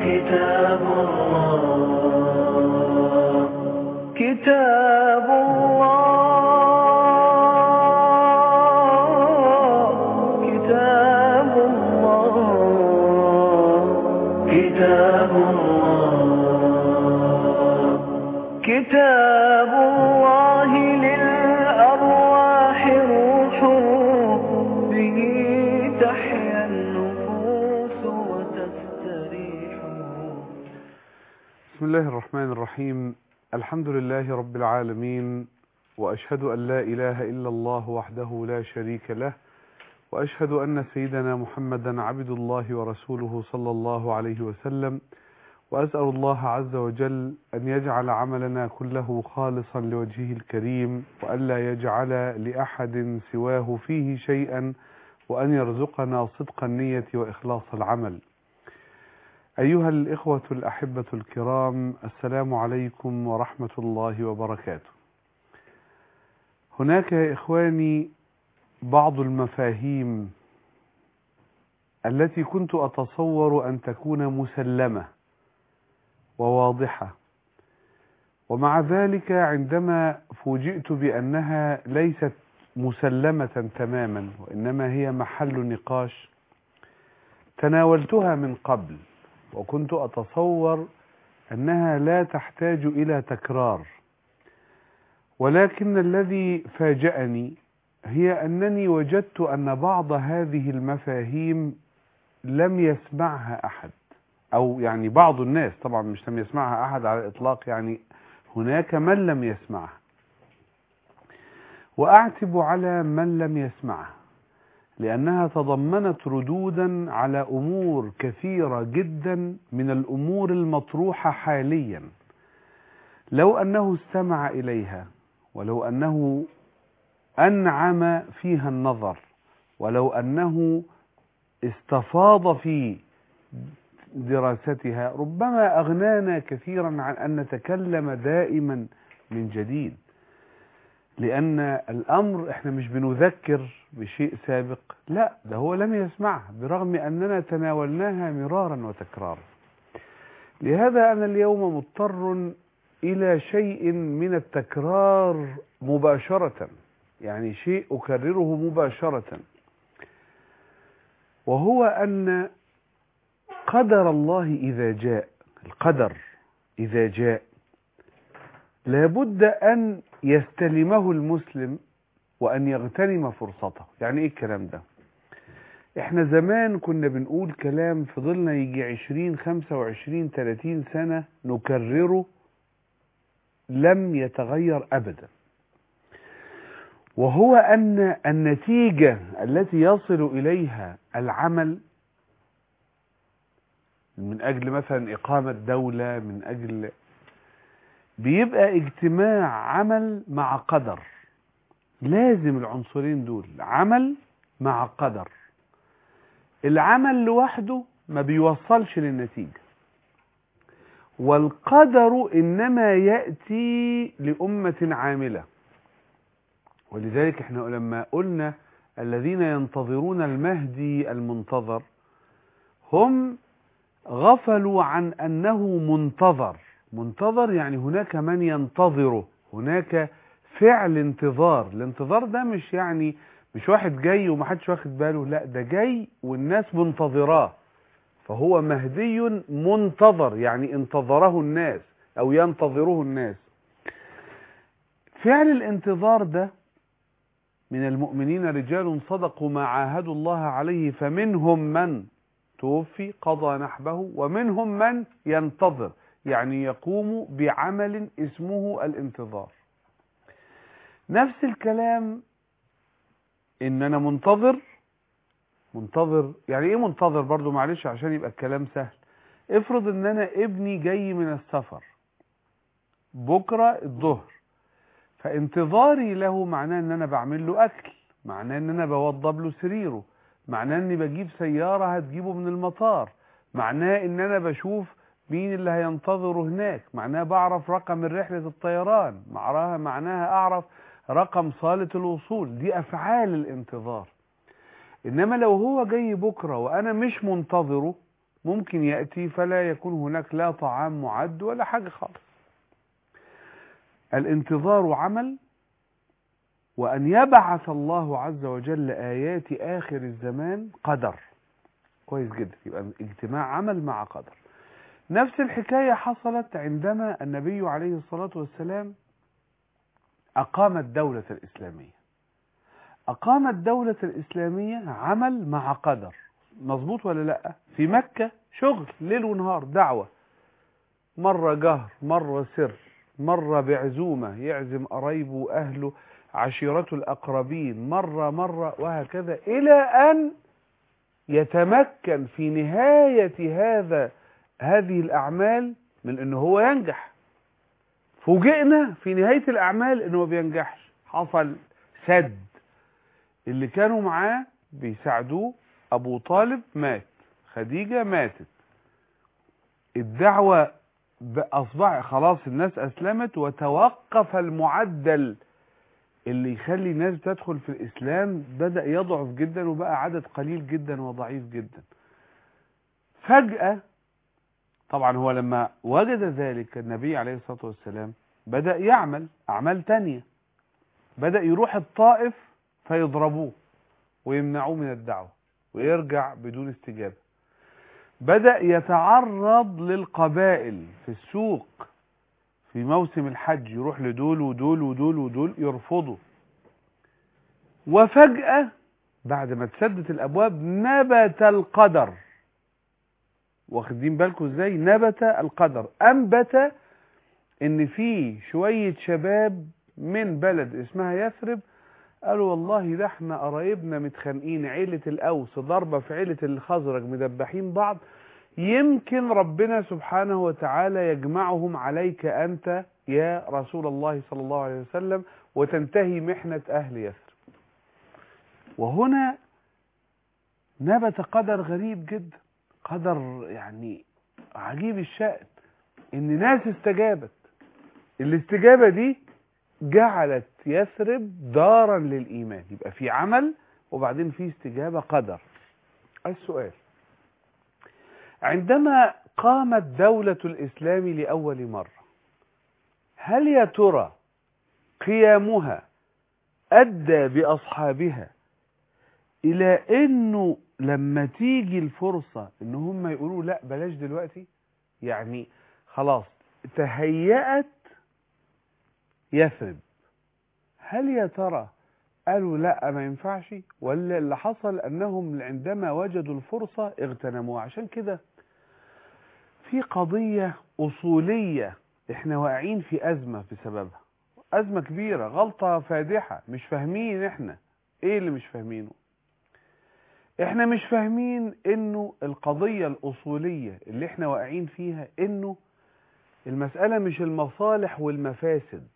كتاب الله كتاب الله كتاب الله كتاب الله كتاب الله للأرواح روح به تحيا النفوس وتستريح بسم الله الرحمن الرحيم الحمد لله رب العالمين وأشهد أن لا إله إلا الله وحده لا شريك له وأشهد أن سيدنا محمدا عبد الله ورسوله صلى الله عليه وسلم وأسأل الله عز وجل أن يجعل عملنا كله خالصا لوجهه الكريم وأن لا يجعل لأحد سواه فيه شيئا وأن يرزقنا صدق النية وإخلاص العمل أيها الإخوة الأحبة الكرام السلام عليكم ورحمة الله وبركاته هناك يا إخواني بعض المفاهيم التي كنت أتصور أن تكون مسلمة وواضحة ومع ذلك عندما فوجئت بأنها ليست مسلمة تماما وإنما هي محل نقاش تناولتها من قبل وكنت أتصور أنها لا تحتاج إلى تكرار ولكن الذي فاجأني هي أنني وجدت أن بعض هذه المفاهيم لم يسمعها أحد أو يعني بعض الناس طبعا مش لم يسمعها أحد على الإطلاق يعني هناك من لم يسمعها وأعتب على من لم يسمعها لأنها تضمنت ردودا على أمور كثيرة جدا من الأمور المطروحة حاليا لو أنه استمع إليها ولو أنه أنعم فيها النظر ولو أنه استفاض في دراستها ربما أغنانا كثيرا عن أن نتكلم دائما من جديد لأن الأمر إحنا مش بنذكر بشيء سابق لا ده هو لم يسمعها برغم أننا تناولناها مرارا وتكرارا لهذا أنا اليوم مضطر إلى شيء من التكرار مباشرة يعني شيء أكرره مباشرة وهو أن قدر الله إذا جاء القدر إذا جاء لابد أن يستلمه المسلم وأن يغتنم فرصته يعني إيه الكلام ده إحنا زمان كنا بنقول كلام فضلنا يجي عشرين خمسة وعشرين تلاتين سنة نكرره لم يتغير أبدا وهو أن النتيجة التي يصل إليها العمل من أجل مثلا إقامة دولة من أجل بيبقى اجتماع عمل مع قدر لازم العنصرين دول عمل مع قدر العمل لوحده ما بيوصلش للنتيجة والقدر إنما يأتي لأمة عاملة ولذلك احنا لما قلنا الذين ينتظرون المهدي المنتظر هم غفلوا عن أنه منتظر منتظر يعني هناك من ينتظره هناك فعل انتظار الانتظار ده مش يعني مش واحد جاي ومحدش واخد باله لا ده جاي والناس منتظراه فهو مهدي منتظر يعني انتظره الناس او ينتظره الناس فعل الانتظار ده من المؤمنين رجال صدقوا ما عاهدوا الله عليه فمنهم من توفي قضى نحبه ومنهم من ينتظر يعني يقوم بعمل اسمه الانتظار نفس الكلام ان انا منتظر منتظر يعني ايه منتظر برضو معلش عشان يبقى الكلام سهل افرض ان انا ابني جاي من السفر بكرة الظهر فانتظاري له معناه ان انا بعمل له اكل معناه ان انا بوضب له سريره معناه اني بجيب سيارة هتجيبه من المطار معناه ان انا بشوف مين اللي هينتظره هناك معناه بعرف رقم رحلة الطيران معناها معناها اعرف رقم صالة الوصول دي افعال الانتظار انما لو هو جاي بكرة وانا مش منتظره ممكن يأتي فلا يكون هناك لا طعام معد ولا حاجة خالص الانتظار عمل وأن يبعث الله عز وجل آيات آخر الزمان قدر كويس جدا يبقى اجتماع عمل مع قدر نفس الحكاية حصلت عندما النبي عليه الصلاة والسلام أقام الدولة الإسلامية أقام الدولة الإسلامية عمل مع قدر مظبوط ولا لأ في مكة شغل ليل ونهار دعوة مرة جهر مرة سر مرة بعزومة يعزم قرايبه وأهله عشيرته الأقربين مرة مرة وهكذا إلى أن يتمكن في نهاية هذا هذه الأعمال من أنه هو ينجح فوجئنا في نهاية الأعمال أنه ما بينجحش حصل سد اللي كانوا معاه بيساعدوه أبو طالب مات خديجة ماتت الدعوة أصبح خلاص الناس أسلمت وتوقف المعدل اللي يخلي الناس تدخل في الإسلام بدأ يضعف جدا وبقى عدد قليل جدا وضعيف جدا فجأة طبعا هو لما وجد ذلك النبي عليه الصلاة والسلام بدأ يعمل أعمال تانية بدأ يروح الطائف فيضربوه ويمنعوه من الدعوة ويرجع بدون استجابة بدأ يتعرض للقبائل في السوق في موسم الحج يروح لدول ودول ودول ودول يرفضوا وفجأة بعد ما تسدت الأبواب نبت القدر واخدين بالكم ازاي نبت القدر أنبت ان في شوية شباب من بلد اسمها يثرب قالوا والله ده احنا قرايبنا متخانقين عيلة الأوس ضربة في عيلة الخزرج مدبحين بعض يمكن ربنا سبحانه وتعالى يجمعهم عليك أنت يا رسول الله صلى الله عليه وسلم وتنتهي محنة أهل يثرب وهنا نبت قدر غريب جدا قدر يعني عجيب الشأن ان ناس استجابت الاستجابة دي جعلت يثرب دارا للإيمان يبقى في عمل وبعدين في استجابة قدر السؤال عندما قامت دولة الإسلام لأول مرة هل يا ترى قيامها أدى بأصحابها إلى أنه لما تيجي الفرصة أن هم يقولوا لا بلاش دلوقتي يعني خلاص تهيأت يثرب هل يا ترى قالوا لا ما ينفعش ولا اللي حصل أنهم عندما وجدوا الفرصة اغتنموها عشان كده في قضية أصولية احنا واقعين في أزمة بسببها أزمة كبيرة غلطة فادحة مش فاهمين احنا ايه اللي مش فاهمينه احنا مش فاهمين انه القضية الأصولية اللي احنا واقعين فيها انه المسألة مش المصالح والمفاسد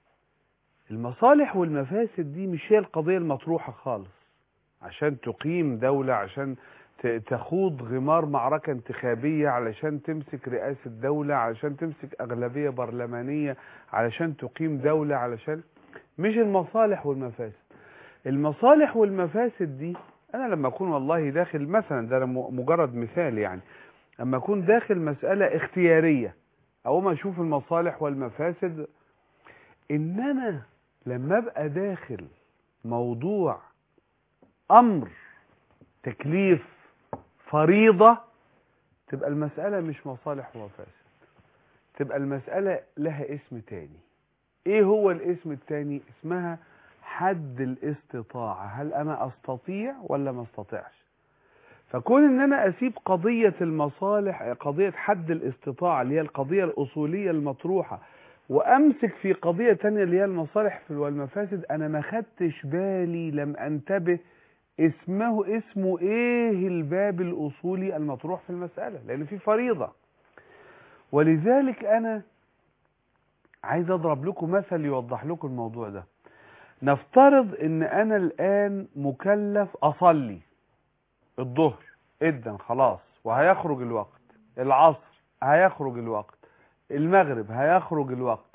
المصالح والمفاسد دي مش هي القضية المطروحة خالص عشان تقيم دولة عشان تخوض غمار معركة انتخابية علشان تمسك رئاسة دولة علشان تمسك أغلبية برلمانية علشان تقيم دولة علشان مش المصالح والمفاسد المصالح والمفاسد دي أنا لما أكون والله داخل مثلا ده مجرد مثال يعني لما أكون داخل مسألة اختيارية أو ما أشوف المصالح والمفاسد إنما لما أبقى داخل موضوع أمر تكليف فريضة تبقى المسألة مش مصالح ومفاسد تبقى المسألة لها اسم تاني ايه هو الاسم التاني اسمها حد الاستطاعة هل انا استطيع ولا ما استطيعش فكون ان انا اسيب قضية المصالح قضية حد الاستطاعة اللي هي القضية الاصولية المطروحة وامسك في قضية تانية اللي هي المصالح والمفاسد انا ما خدتش بالي لم انتبه اسمه اسمه ايه الباب الاصولي المطروح في المسألة لان في فريضة ولذلك انا عايز اضرب لكم مثل يوضح لكم الموضوع ده نفترض ان انا الان مكلف اصلي الظهر ادا خلاص وهيخرج الوقت العصر هيخرج الوقت المغرب هيخرج الوقت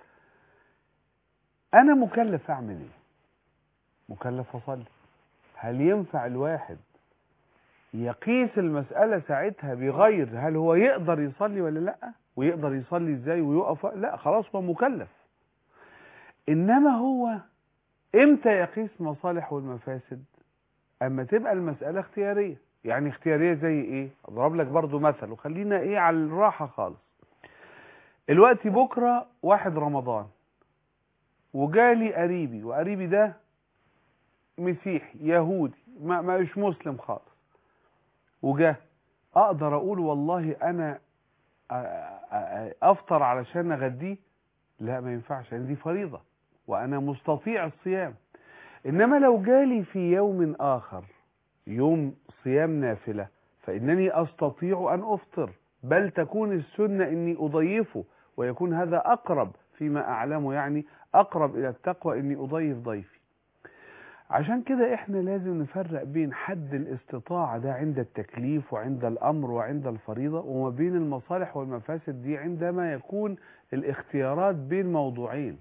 انا مكلف اعمل ايه مكلف اصلي هل ينفع الواحد يقيس المسألة ساعتها بغير هل هو يقدر يصلي ولا لا ويقدر يصلي ازاي ويقف لا خلاص هو مكلف انما هو امتى يقيس مصالح والمفاسد اما تبقى المسألة اختيارية يعني اختيارية زي ايه اضرب لك برضو مثل وخلينا ايه على الراحة خالص الوقت بكرة واحد رمضان وجالي قريبي وقريبي ده مسيحي يهودي ما ما مش مسلم خالص وجاه اقدر اقول والله انا أ- أ- افطر علشان اغديه لا ما ينفعش لان دي فريضة وانا مستطيع الصيام انما لو جالي في يوم اخر يوم صيام نافلة فانني استطيع ان افطر بل تكون السنة اني اضيفه ويكون هذا اقرب فيما اعلمه يعني اقرب الى التقوى اني اضيف ضيفي عشان كده احنا لازم نفرق بين حد الاستطاعة ده عند التكليف وعند الامر وعند الفريضة وما بين المصالح والمفاسد دي عندما يكون الاختيارات بين موضوعين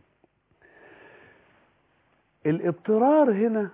الاضطرار هنا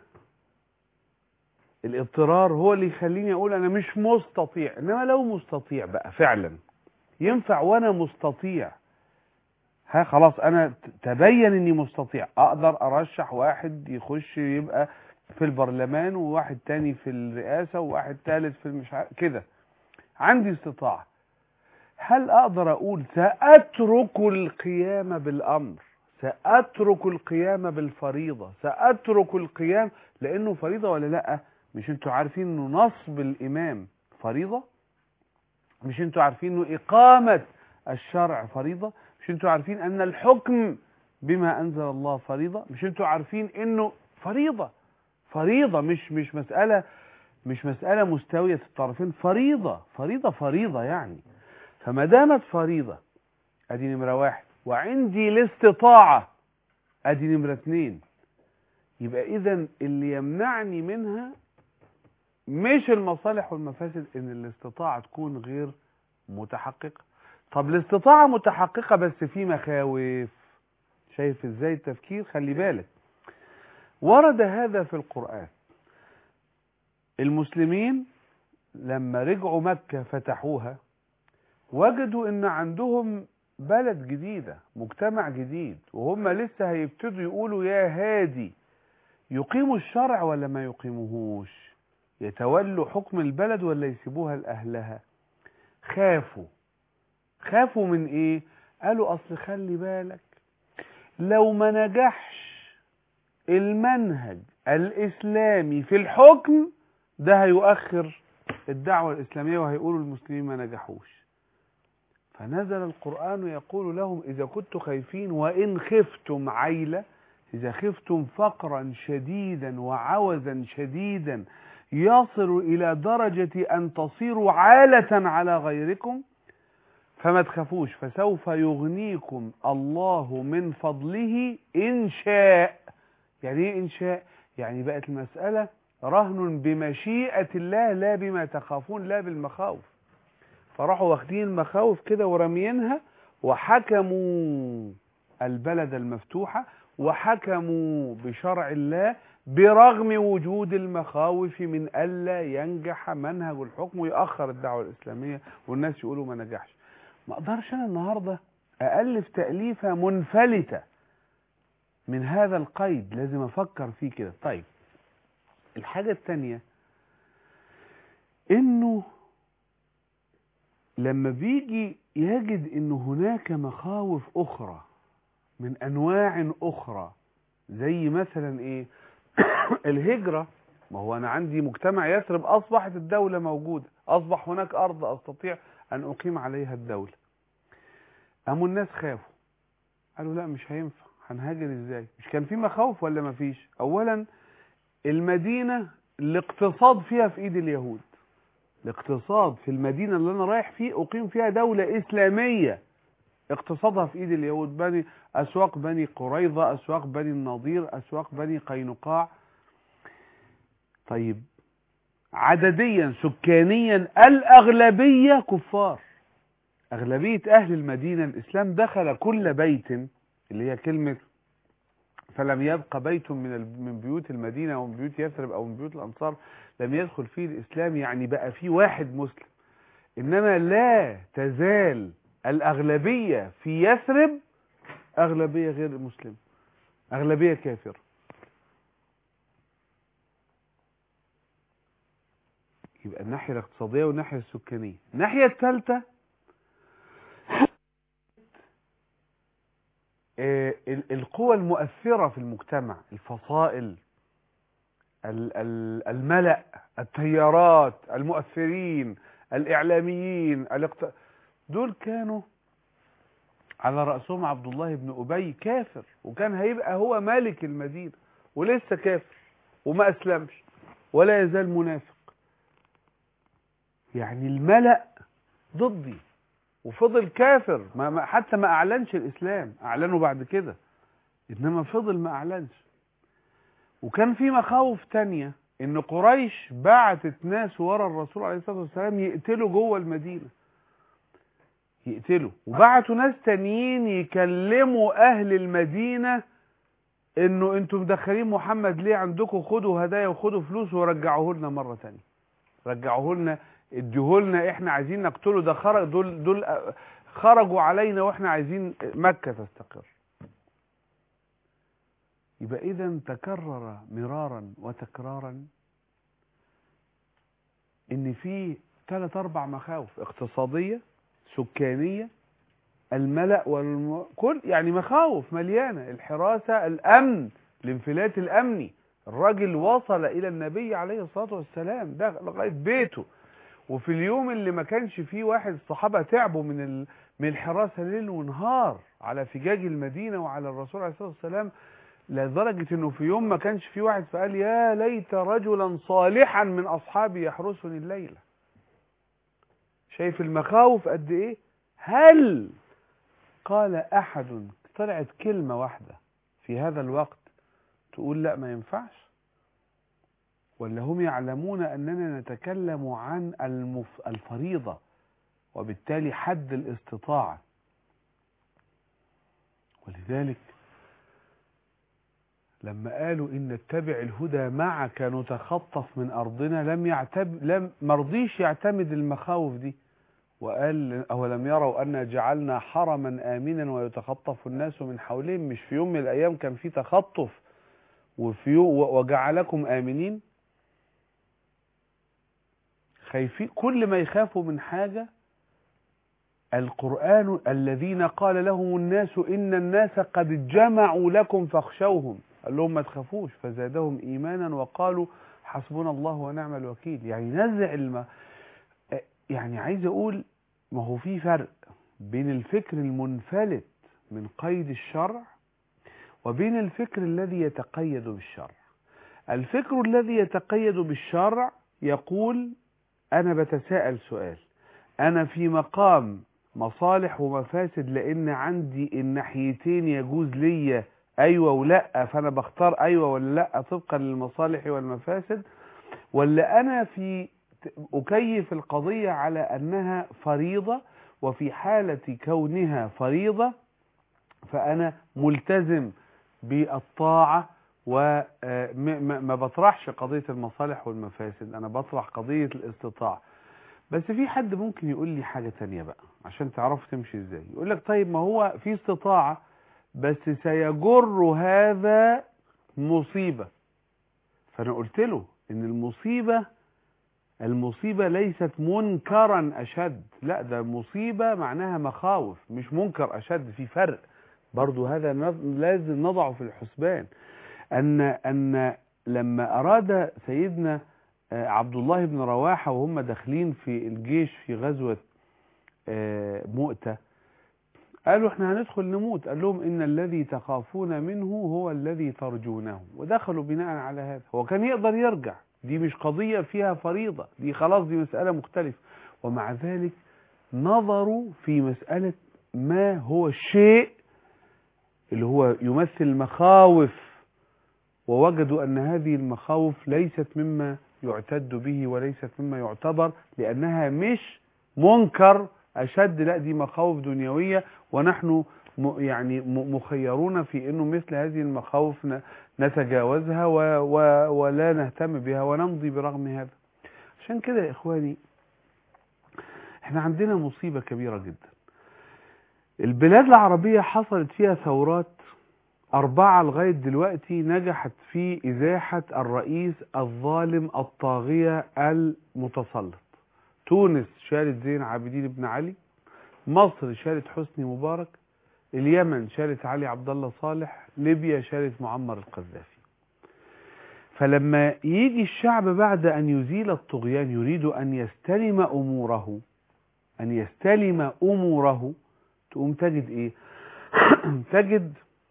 الاضطرار هو اللي يخليني اقول انا مش مستطيع انما لو مستطيع بقى فعلا ينفع وانا مستطيع ها خلاص انا ت- تبين اني مستطيع اقدر ارشح واحد يخش يبقى في البرلمان وواحد تاني في الرئاسة وواحد تالت في المش عارف- كده عندي استطاعة هل اقدر اقول ساترك القيام بالامر ساترك القيام بالفريضة ساترك القيام لانه فريضة ولا لا مش انتوا عارفين انه نصب الامام فريضة مش انتوا عارفين انه اقامة الشرع فريضة مش انتوا عارفين ان الحكم بما انزل الله فريضة مش انتوا عارفين انه فريضة فريضة مش مش مسألة مش مسألة مستوية الطرفين فريضة فريضة فريضة يعني فما دامت فريضة ادي نمرة واحد وعندي الاستطاعة ادي نمرة اتنين يبقى اذا اللي يمنعني منها مش المصالح والمفاسد ان الاستطاعة تكون غير متحققة طب الاستطاعة متحققة بس في مخاوف شايف ازاي التفكير خلي بالك ورد هذا في القرآن المسلمين لما رجعوا مكة فتحوها وجدوا ان عندهم بلد جديدة مجتمع جديد وهم لسه هيبتدوا يقولوا يا هادي يقيموا الشرع ولا ما يقيموهوش يتولوا حكم البلد ولا يسيبوها لأهلها خافوا خافوا من ايه قالوا اصل خلي بالك لو ما نجحش المنهج الاسلامي في الحكم ده هيؤخر الدعوة الاسلامية وهيقولوا المسلمين ما نجحوش فنزل القرآن يقول لهم إذا كنتم خايفين وإن خفتم عيلة إذا خفتم فقرا شديدا وعوزا شديدا يصل إلى درجة أن تصيروا عالة على غيركم فما تخافوش فسوف يغنيكم الله من فضله إن شاء يعني إيه إن شاء يعني بقت المسألة رهن بمشيئة الله لا بما تخافون لا بالمخاوف فراحوا واخدين المخاوف كده ورميينها وحكموا البلد المفتوحة وحكموا بشرع الله برغم وجود المخاوف من ألا ينجح منهج الحكم ويأخر الدعوة الإسلامية والناس يقولوا ما نجحش ما اقدرش انا النهارده أألف تأليفة منفلتة من هذا القيد لازم أفكر فيه كده طيب الحاجة التانية إنه لما بيجي يجد إن هناك مخاوف أخرى من أنواع أخرى زي مثلا إيه الهجرة ما هو أنا عندي مجتمع يثرب أصبحت الدولة موجودة أصبح هناك أرض أستطيع أن أقيم عليها الدولة قاموا الناس خافوا قالوا لا مش هينفع هنهاجر ازاي مش كان في مخاوف ولا ما فيش اولا المدينة الاقتصاد فيها في ايد اليهود الاقتصاد في المدينة اللي انا رايح فيه اقيم فيها دولة اسلامية اقتصادها في ايد اليهود بني اسواق بني قريظة اسواق بني النضير اسواق بني قينقاع طيب عدديا سكانيا الاغلبية كفار أغلبية أهل المدينة الإسلام دخل كل بيت اللي هي كلمة فلم يبق بيت من ال- من بيوت المدينة أو من بيوت يثرب أو من بيوت الأنصار لم يدخل فيه الإسلام يعني بقى فيه واحد مسلم إنما لا تزال الأغلبية في يثرب أغلبية غير مسلم أغلبية كافرة يبقى الناحية الاقتصادية والناحية السكانية الناحية الثالثة آه، ال- القوى المؤثرة في المجتمع الفصائل ال- ال- الملأ التيارات المؤثرين الإعلاميين الاقت... دول كانوا على رأسهم عبد الله بن أبي كافر وكان هيبقى هو مالك المدينة ولسه كافر وما أسلمش ولا يزال منافق يعني الملأ ضدي وفضل كافر ما ما- حتى ما أعلنش الإسلام أعلنه بعد كده إنما فضل ما أعلنش وكان في مخاوف تانية إن قريش بعتت ناس ورا الرسول عليه الصلاة والسلام يقتلوا جوه المدينة يقتلوا وبعتوا ناس تانيين يكلموا أهل المدينة إنه أنتم مدخلين محمد ليه عندكم خدوا هدايا وخدوا فلوس ورجعوه لنا مرة تانية رجعوه لنا ادوه لنا احنا عايزين نقتله ده خرج دول دول خرجوا علينا واحنا عايزين مكة تستقر يبقى اذا تكرر مرارا وتكرارا ان في ثلاث اربع مخاوف اقتصادية سكانية الملأ والم... كل يعني مخاوف مليانة الحراسة الامن الانفلات الامني الراجل وصل الى النبي عليه الصلاة والسلام ده لغاية بيته وفي اليوم اللي ما كانش فيه واحد الصحابة تعبوا من ال... من الحراسة ليل ونهار على فجاج المدينة وعلى الرسول عليه الصلاة والسلام لدرجة انه في يوم ما كانش في واحد فقال يا ليت رجلا صالحا من اصحابي يحرسني الليلة شايف المخاوف قد ايه هل قال احد طلعت كلمة واحدة في هذا الوقت تقول لا ما ينفعش ولا هم يعلمون أننا نتكلم عن المف... الفريضة وبالتالي حد الاستطاعة ولذلك لما قالوا إن نتبع الهدى معك نتخطف من أرضنا لم يعتب لم مرضيش يعتمد المخاوف دي وقال أولم يروا أن جعلنا حرما آمنا ويتخطف الناس من حولهم مش في يوم من الأيام كان في تخطف وفي يوم وجعلكم آمنين خايفين كل ما يخافوا من حاجة القرآن الذين قال لهم الناس إن الناس قد جمعوا لكم فاخشوهم قال لهم ما تخافوش فزادهم إيمانا وقالوا حسبنا الله ونعم الوكيل يعني نزع الم... يعني عايز أقول ما هو في فرق بين الفكر المنفلت من قيد الشرع وبين الفكر الذي يتقيد بالشرع الفكر الذي يتقيد بالشرع يقول أنا بتساءل سؤال أنا في مقام مصالح ومفاسد لأن عندي الناحيتين يجوز لي أيوة ولا فأنا بختار أيوة ولا لا طبقا للمصالح والمفاسد ولا أنا في أكيف القضية على أنها فريضة وفي حالة كونها فريضة فأنا ملتزم بالطاعة وما بطرحش قضية المصالح والمفاسد أنا بطرح قضية الاستطاعة بس في حد ممكن يقول لي حاجة تانية بقى عشان تعرفوا تمشي ازاي يقول لك طيب ما هو في استطاعة بس سيجر هذا مصيبة فأنا قلت له إن المصيبة المصيبة ليست منكرا أشد لا ده مصيبة معناها مخاوف مش منكر أشد في فرق برضو هذا لازم نضعه في الحسبان أن أن لما أراد سيدنا عبد الله بن رواحة وهم داخلين في الجيش في غزوة مؤتة قالوا احنا هندخل نموت قال لهم إن الذي تخافون منه هو الذي ترجونه ودخلوا بناء على هذا هو كان يقدر يرجع دي مش قضية فيها فريضة دي خلاص دي مسألة مختلفة ومع ذلك نظروا في مسألة ما هو الشيء اللي هو يمثل مخاوف ووجدوا أن هذه المخاوف ليست مما يعتد به وليست مما يعتبر لأنها مش منكر أشد لا دي مخاوف دنيوية ونحن م- يعني م- مخيرون في انه مثل هذه المخاوف ن- نتجاوزها و و ولا نهتم بها ونمضي برغم هذا عشان كده يا اخواني احنا عندنا مصيبة كبيرة جدا البلاد العربية حصلت فيها ثورات أربعة لغاية دلوقتي نجحت في إزاحة الرئيس الظالم الطاغية المتسلط تونس شالت زين عابدين بن علي مصر شالت حسني مبارك اليمن شالت علي عبد الله صالح ليبيا شالت معمر القذافي فلما يجي الشعب بعد أن يزيل الطغيان يريد أن يستلم أموره أن يستلم أموره تقوم تجد إيه تجد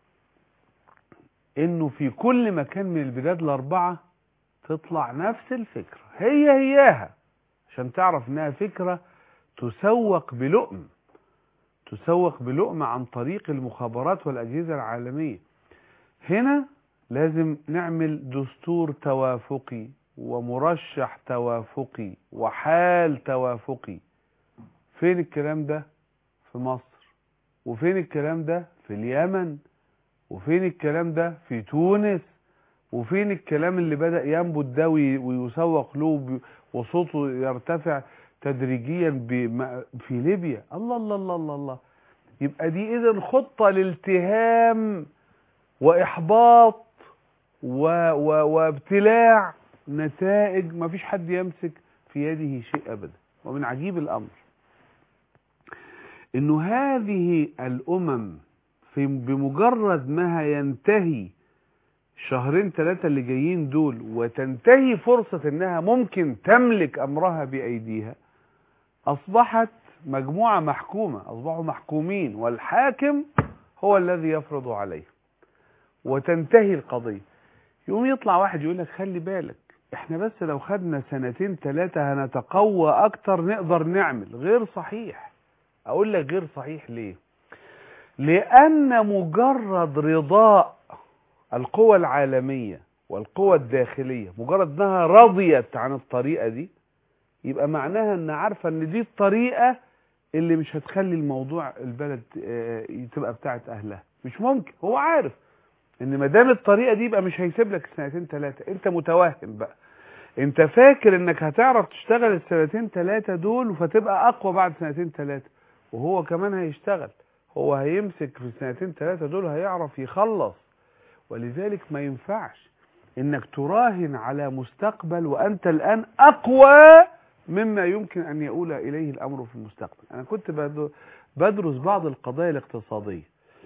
إنه في كل مكان من البلاد الأربعة تطلع نفس الفكرة هي هياها عشان تعرف إنها فكرة تسوق بلؤم تسوق بلؤم عن طريق المخابرات والأجهزة العالمية هنا لازم نعمل دستور توافقي ومرشح توافقي وحال توافقي فين الكلام ده في مصر وفين الكلام ده في اليمن وفين الكلام ده في تونس وفين الكلام اللي بدأ ينبت ده وي- ويسوق له ب- وصوته يرتفع تدريجيا بم- في ليبيا الله الله الله الله الله يبقى دي اذا خطة لالتهام واحباط و و وابتلاع نتائج ما فيش حد يمسك في يده شيء ابدا ومن عجيب الامر انه هذه الامم في بمجرد ما ينتهي شهرين ثلاثة اللي جايين دول وتنتهي فرصة انها ممكن تملك امرها بايديها اصبحت مجموعة محكومة اصبحوا محكومين والحاكم هو الذي يفرض عليه وتنتهي القضية يقوم يطلع واحد يقول لك خلي بالك احنا بس لو خدنا سنتين ثلاثة هنتقوى اكتر نقدر نعمل غير صحيح اقول لك غير صحيح ليه لان مجرد رضاء القوى العالمية والقوى الداخلية مجرد انها رضيت عن الطريقة دي يبقى معناها ان عارفة ان دي الطريقة اللي مش هتخلي الموضوع البلد آه، تبقى بتاعت اهلها مش ممكن هو عارف ان ما دام الطريقة دي يبقى مش هيسيب لك سنتين ثلاثة انت متوهم بقى انت فاكر انك هتعرف تشتغل السنتين ثلاثة دول فتبقى اقوى بعد سنتين ثلاثة وهو كمان هيشتغل هو هيمسك في السنتين ثلاثة دول هيعرف يخلص ولذلك ما ينفعش انك تراهن على مستقبل وانت الان اقوى مما يمكن ان يؤول اليه الامر في المستقبل انا كنت بد- بدرس بعض القضايا الاقتصادية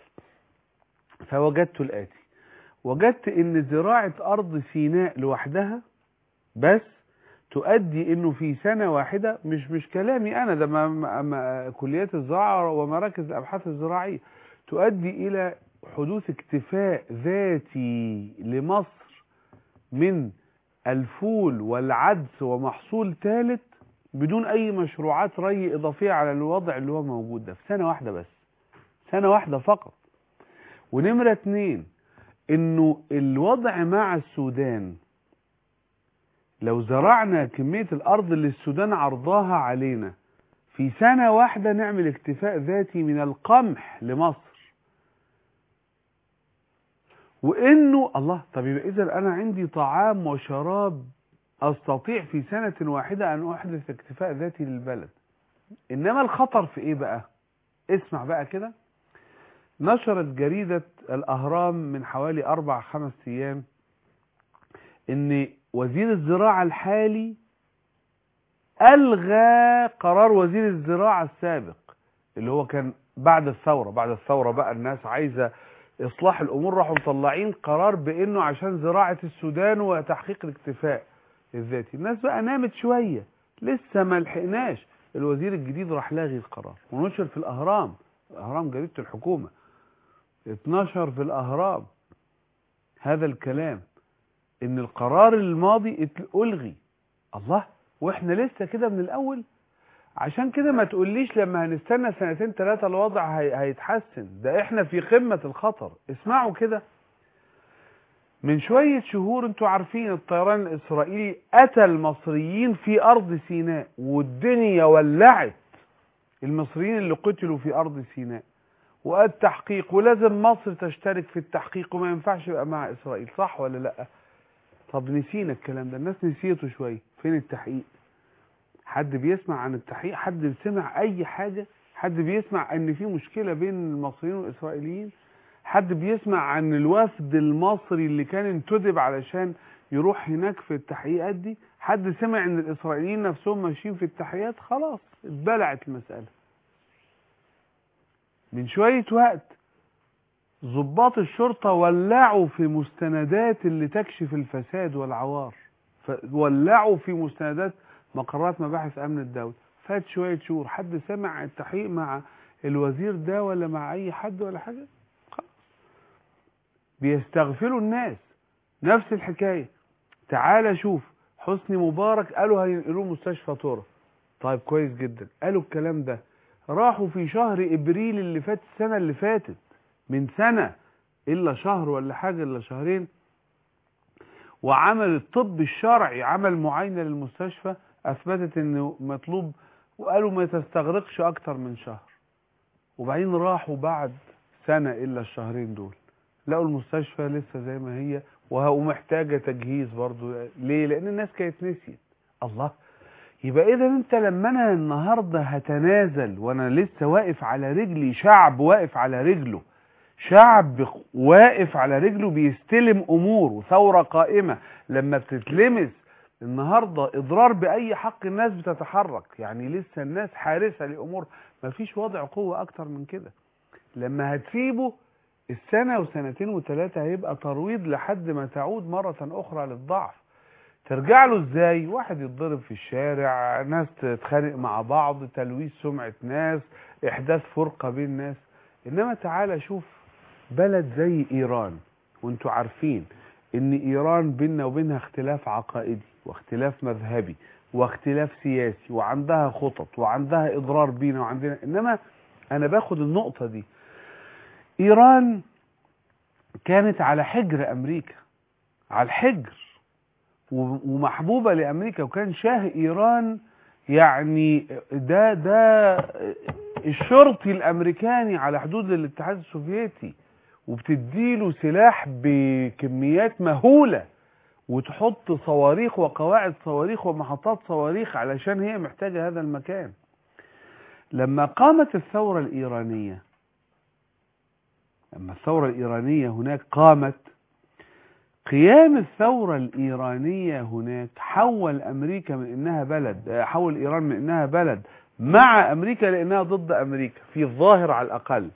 فوجدت الاتي وجدت ان زراعة ارض سيناء لوحدها بس تؤدي انه في سنة واحدة مش مش كلامي انا ده ما ما ما كليات الزراعة ومراكز الابحاث الزراعية تؤدي الى حدوث اكتفاء ذاتي لمصر من الفول والعدس ومحصول ثالث بدون اي مشروعات ري اضافية على الوضع اللي هو موجود ده في سنة واحدة بس سنة واحدة فقط ونمرة اتنين انه الوضع مع السودان لو زرعنا كمية الارض اللي السودان عرضاها علينا في سنة واحدة نعمل اكتفاء ذاتي من القمح لمصر وانه الله طب يبقى اذا انا عندي طعام وشراب استطيع في سنة واحدة ان احدث اكتفاء ذاتي للبلد انما الخطر في ايه بقى اسمع بقى كده نشرت جريدة الاهرام من حوالي اربع خمس ايام ان وزير الزراعة الحالي الغى قرار وزير الزراعة السابق اللي هو كان بعد الثورة بعد الثورة بقى الناس عايزة اصلاح الامور راحوا مطلعين قرار بانه عشان زراعة السودان وتحقيق الاكتفاء الذاتي الناس بقى نامت شوية لسه ما لحقناش الوزير الجديد راح لاغي القرار ونشر في الاهرام الاهرام جريدة الحكومة اتنشر في الاهرام هذا الكلام ان القرار الماضي ات- الغي الله واحنا لسه كده من الاول عشان كده ما تقوليش لما هنستنى سنتين ثلاثة الوضع هي- هيتحسن ده احنا في قمة الخطر اسمعوا كده من شوية شهور انتوا عارفين الطيران الاسرائيلي اتى المصريين في ارض سيناء والدنيا ولعت المصريين اللي قتلوا في ارض سيناء والتحقيق ولازم مصر تشترك في التحقيق وما ينفعش يبقى مع اسرائيل صح ولا لا طب نسينا الكلام ده الناس نسيته شويه فين التحقيق حد بيسمع عن التحقيق حد سمع اي حاجه حد بيسمع ان في مشكله بين المصريين والاسرائيليين حد بيسمع عن الوفد المصري اللي كان انتدب علشان يروح هناك في التحقيقات دي حد سمع ان الاسرائيليين نفسهم ماشيين في التحقيقات خلاص اتبلعت المساله من شويه وقت ضباط الشرطه ولعوا في مستندات اللي تكشف الفساد والعوار ف- ولعوا في مستندات مقرات مباحث امن الدوله فات شويه شهور حد سمع التحقيق مع الوزير ده ولا مع اي حد ولا حاجه خلاص بيستغفلوا الناس نفس الحكايه تعالى شوف حسني مبارك قالوا هينقلوه مستشفى طرة طيب كويس جدا قالوا الكلام ده راحوا في شهر ابريل اللي فات السنه اللي فاتت من سنه الا شهر ولا حاجه الا شهرين وعمل الطب الشرعي عمل معاينه للمستشفى اثبتت انه مطلوب وقالوا ما تستغرقش اكتر من شهر وبعدين راحوا بعد سنه الا الشهرين دول لقوا المستشفى لسه زي ما هي وه- ومحتاجه تجهيز برضو ليه لان الناس كانت نسيت الله يبقى اذا انت لما انا النهارده هتنازل وانا لسه واقف على رجلي شعب واقف على رجله شعب واقف على رجله بيستلم امور وثوره قائمه لما بتتلمس النهارده اضرار باي حق الناس بتتحرك يعني لسه الناس حارسه لامور مفيش وضع قوه اكتر من كده لما هتسيبه السنه وسنتين وثلاثه هيبقى ترويض لحد ما تعود مره اخرى للضعف ترجع له ازاي واحد يتضرب في الشارع ناس تتخانق مع بعض تلويث سمعه ناس احداث فرقه بين ناس انما تعالى شوف بلد زي ايران وانتوا عارفين ان ايران بيننا وبينها اختلاف عقائدي واختلاف مذهبي واختلاف سياسي وعندها خطط وعندها اضرار بينا وعندنا انما انا باخد النقطه دي ايران كانت على حجر امريكا على الحجر و- ومحبوبه لامريكا وكان شاه ايران يعني ده ده الشرطي الامريكاني على حدود الاتحاد السوفيتي وبتديله سلاح بكميات مهوله وتحط صواريخ وقواعد صواريخ ومحطات صواريخ علشان هي محتاجه هذا المكان لما قامت الثوره الايرانيه لما الثوره الايرانيه هناك قامت قيام الثورة الإيرانية هناك حول أمريكا من إنها بلد آه، حول إيران من إنها بلد مع أمريكا لأنها ضد أمريكا في الظاهر على الأقل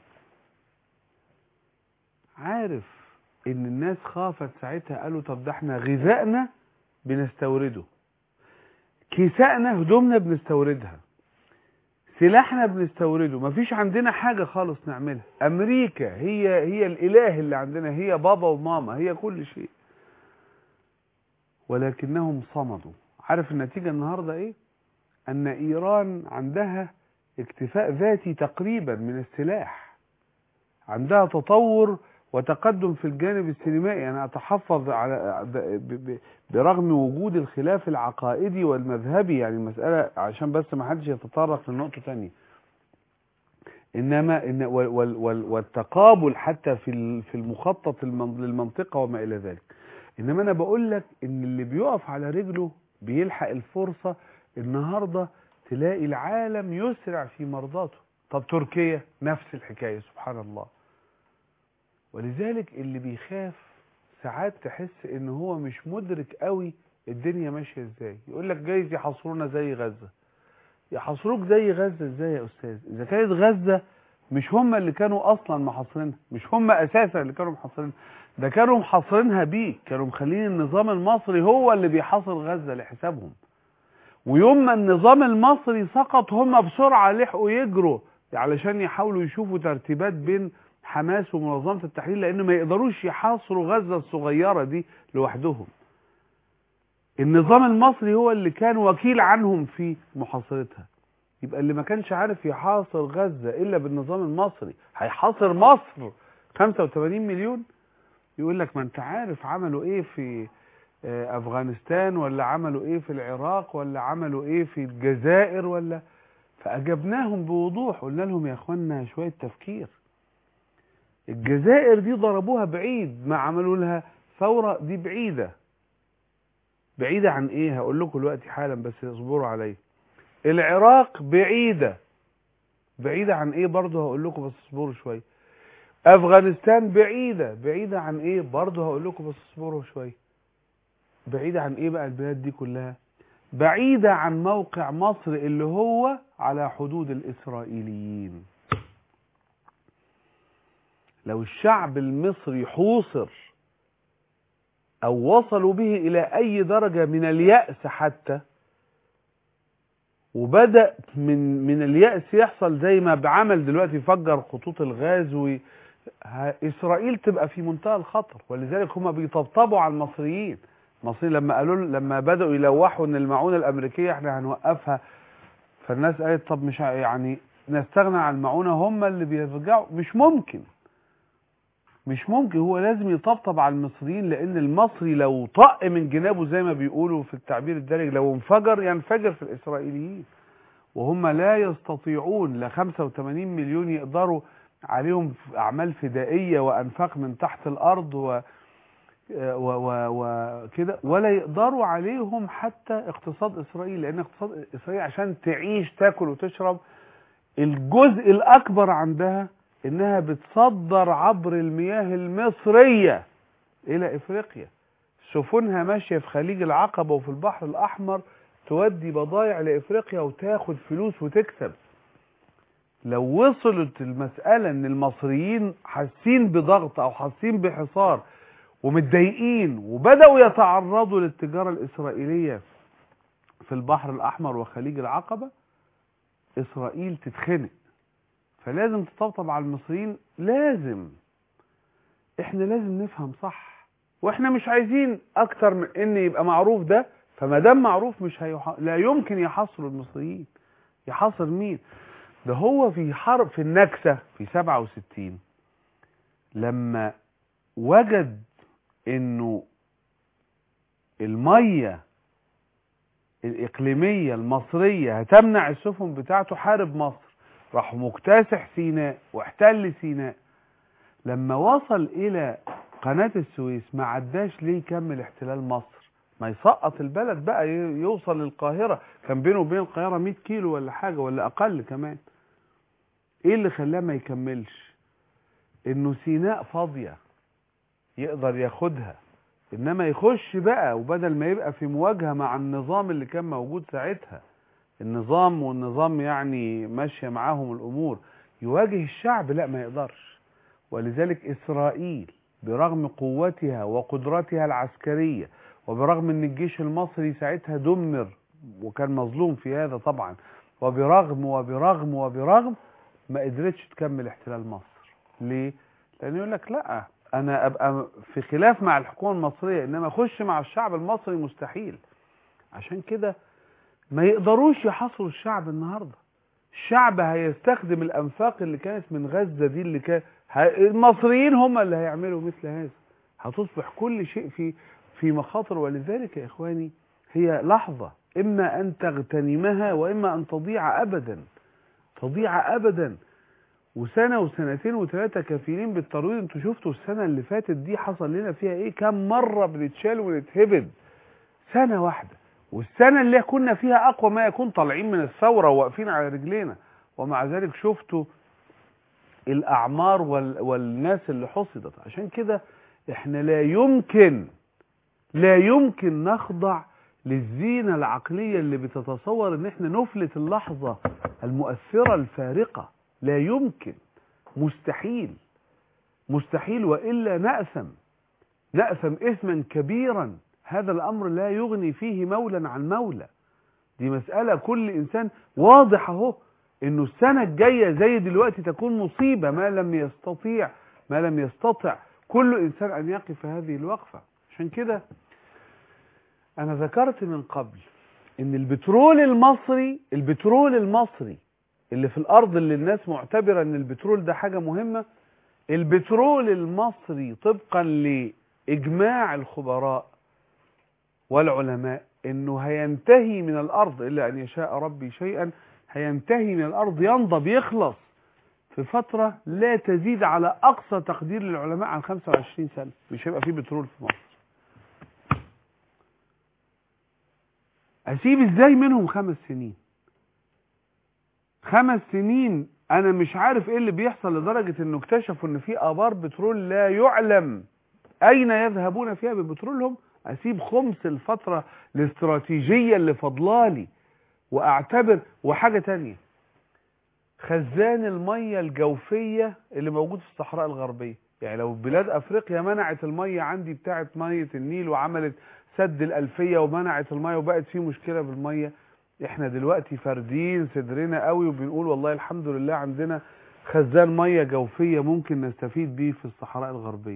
عارف إن الناس خافت ساعتها قالوا طب ده احنا غذائنا بنستورده كسائنا هدومنا بنستوردها سلاحنا بنستورده مفيش عندنا حاجة خالص نعملها أمريكا هي هي الإله اللي عندنا هي بابا وماما هي كل شيء ولكنهم صمدوا عارف النتيجة النهاردة ايه ان ايران عندها اكتفاء ذاتي تقريبا من السلاح عندها تطور وتقدم في الجانب السينمائي انا اتحفظ على ب- ب- برغم وجود الخلاف العقائدي والمذهبي يعني المسألة عشان بس ما حدش يتطرق لنقطة تانية انما إن وال وال وال والتقابل حتى في ال- في المخطط المن- للمنطقة وما الى ذلك انما انا بقول لك ان اللي بيقف على رجله بيلحق الفرصة النهاردة تلاقي العالم يسرع في مرضاته طب تركيا نفس الحكاية سبحان الله ولذلك اللي بيخاف ساعات تحس ان هو مش مدرك قوي الدنيا ماشية ازاي يقول لك جايز يحاصرونا زي غزة يحاصروك زي غزة ازاي يا استاذ اذا كانت غزة مش هم اللي كانوا اصلا محاصرينها مش هم اساسا اللي كانوا محاصرينها ده كانوا محاصرينها بيك كانوا مخلين النظام المصري هو اللي بيحاصر غزة لحسابهم ويوم ما النظام المصري سقط هم بسرعة لحقوا يجروا علشان يحاولوا يشوفوا ترتيبات بين حماس ومنظمة التحرير لأن ما يقدروش يحاصروا غزة الصغيرة دي لوحدهم النظام المصري هو اللي كان وكيل عنهم في محاصرتها يبقى اللي ما كانش عارف يحاصر غزة إلا بالنظام المصري هيحاصر مصر 85 مليون يقول لك ما انت عارف عملوا ايه في آه، افغانستان ولا عملوا ايه في العراق ولا عملوا ايه في الجزائر ولا فاجبناهم بوضوح قلنا لهم يا اخوانا شويه تفكير الجزائر دي ضربوها بعيد ما عملوا لها ثورة دي بعيدة بعيدة عن ايه هقول لكم دلوقتي حالا بس اصبروا عليا العراق بعيدة بعيدة عن ايه برضه هقول لكم بس اصبروا شوية افغانستان بعيدة بعيدة عن ايه برضه هقول لكم بس اصبروا شوية بعيدة عن ايه بقى البلاد دي كلها بعيدة عن موقع مصر اللي هو على حدود الاسرائيليين لو الشعب المصري حوصر او وصلوا به الى اي درجة من اليأس حتى وبدأ من من اليأس يحصل زي ما بعمل دلوقتي فجر خطوط الغاز و ه- اسرائيل تبقى في منتهى الخطر ولذلك هم بيطبطبوا على المصريين المصريين لما قالوا لما بدأوا يلوحوا ان المعونة الامريكية احنا هنوقفها فالناس قالت طب مش ع- يعني نستغنى عن المعونة هم اللي بيرجعوا مش ممكن مش ممكن هو لازم يطبطب على المصريين لان المصري لو طق من جنابه زي ما بيقولوا في التعبير الدارج لو انفجر ينفجر في الاسرائيليين وهم لا يستطيعون ل 85 مليون يقدروا عليهم اعمال فدائيه وانفاق من تحت الارض و وكده ولا يقدروا عليهم حتى اقتصاد اسرائيل لان اقتصاد اسرائيل عشان تعيش تاكل وتشرب الجزء الاكبر عندها انها بتصدر عبر المياه المصرية الى افريقيا سفنها ماشية في خليج العقبة وفي البحر الاحمر تودي بضائع لافريقيا وتاخد فلوس وتكسب لو وصلت المسألة ان المصريين حاسين بضغط او حاسين بحصار ومتضايقين وبدأوا يتعرضوا للتجارة الاسرائيلية في البحر الاحمر وخليج العقبة اسرائيل تتخنق فلازم تطبطب على المصريين لازم احنا لازم نفهم صح واحنا مش عايزين اكتر من ان يبقى معروف ده فما دام معروف مش هيح... لا يمكن يحصروا المصريين يحصر مين ده هو في حرب في النكسة في 67 لما وجد انه المية الاقليمية المصرية هتمنع السفن بتاعته حارب مصر راح مكتسح سيناء واحتل سيناء لما وصل الى قناة السويس ما عداش ليه يكمل احتلال مصر ما يسقط البلد بقى ي- يوصل للقاهرة كان بينه وبين القاهرة 100 كيلو ولا حاجة ولا اقل كمان ايه اللي خلاه ما يكملش انه سيناء فاضية يقدر ياخدها انما يخش بقى وبدل ما يبقى في مواجهة مع النظام اللي كان موجود ساعتها النظام والنظام يعني ماشية معاهم الأمور يواجه الشعب لا ما يقدرش ولذلك إسرائيل برغم قوتها وقدرتها العسكرية وبرغم أن الجيش المصري ساعتها دمر وكان مظلوم في هذا طبعا وبرغم وبرغم وبرغم ما قدرتش تكمل احتلال مصر ليه؟ لأنه يقول لك لا أنا أبقى في خلاف مع الحكومة المصرية إنما أخش مع الشعب المصري مستحيل عشان كده ما يقدروش يحصروا الشعب النهارده الشعب هيستخدم الانفاق اللي كانت من غزه دي اللي كان ه- المصريين هم اللي هيعملوا مثل هذا هتصبح كل شيء في في مخاطر ولذلك يا اخواني هي لحظه اما ان تغتنمها واما ان تضيع ابدا تضيع ابدا وسنه وسنتين وثلاثه كفيلين بالترويض انتوا شفتوا السنه اللي فاتت دي حصل لنا فيها ايه كم مره بنتشال ونتهبد سنه واحده والسنة اللي كنا فيها أقوى ما يكون طالعين من الثورة وواقفين على رجلينا ومع ذلك شفتوا الأعمار وال والناس اللي حصدت عشان كده احنا لا يمكن لا يمكن نخضع للزينة العقلية اللي بتتصور ان احنا نفلت اللحظة المؤثرة الفارقة لا يمكن مستحيل مستحيل وإلا نأثم نأثم إثما كبيرا هذا الأمر لا يغني فيه مولا عن مولى دي مسألة كل إنسان واضح اهو إنه السنة الجاية زي دلوقتي تكون مصيبة ما لم يستطيع ما لم يستطع كل إنسان أن يقف هذه الوقفة عشان كده أنا ذكرت من قبل إن البترول المصري البترول المصري اللي في الأرض اللي الناس معتبرة إن البترول ده حاجة مهمة البترول المصري طبقا لإجماع الخبراء والعلماء انه هينتهي من الارض الا ان يشاء ربي شيئا هينتهي من الارض ينضب يخلص في فترة لا تزيد على أقصى تقدير للعلماء عن 25 سنة مش هيبقى فيه بترول في مصر أسيب إزاي منهم خمس سنين خمس سنين أنا مش عارف إيه اللي بيحصل لدرجة إنه اكتشفوا إن في آبار بترول لا يعلم أين يذهبون فيها ببترولهم أسيب خمس الفترة الاستراتيجية اللي فضلالي وأعتبر وحاجة تانية خزان المية الجوفية اللي موجود في الصحراء الغربية يعني لو بلاد أفريقيا منعت المية عندي بتاعت مية النيل وعملت سد الألفية ومنعت المية وبقت في مشكلة بالمية احنا دلوقتي فاردين صدرنا قوي وبنقول والله الحمد لله عندنا خزان مية جوفية ممكن نستفيد بيه في الصحراء الغربية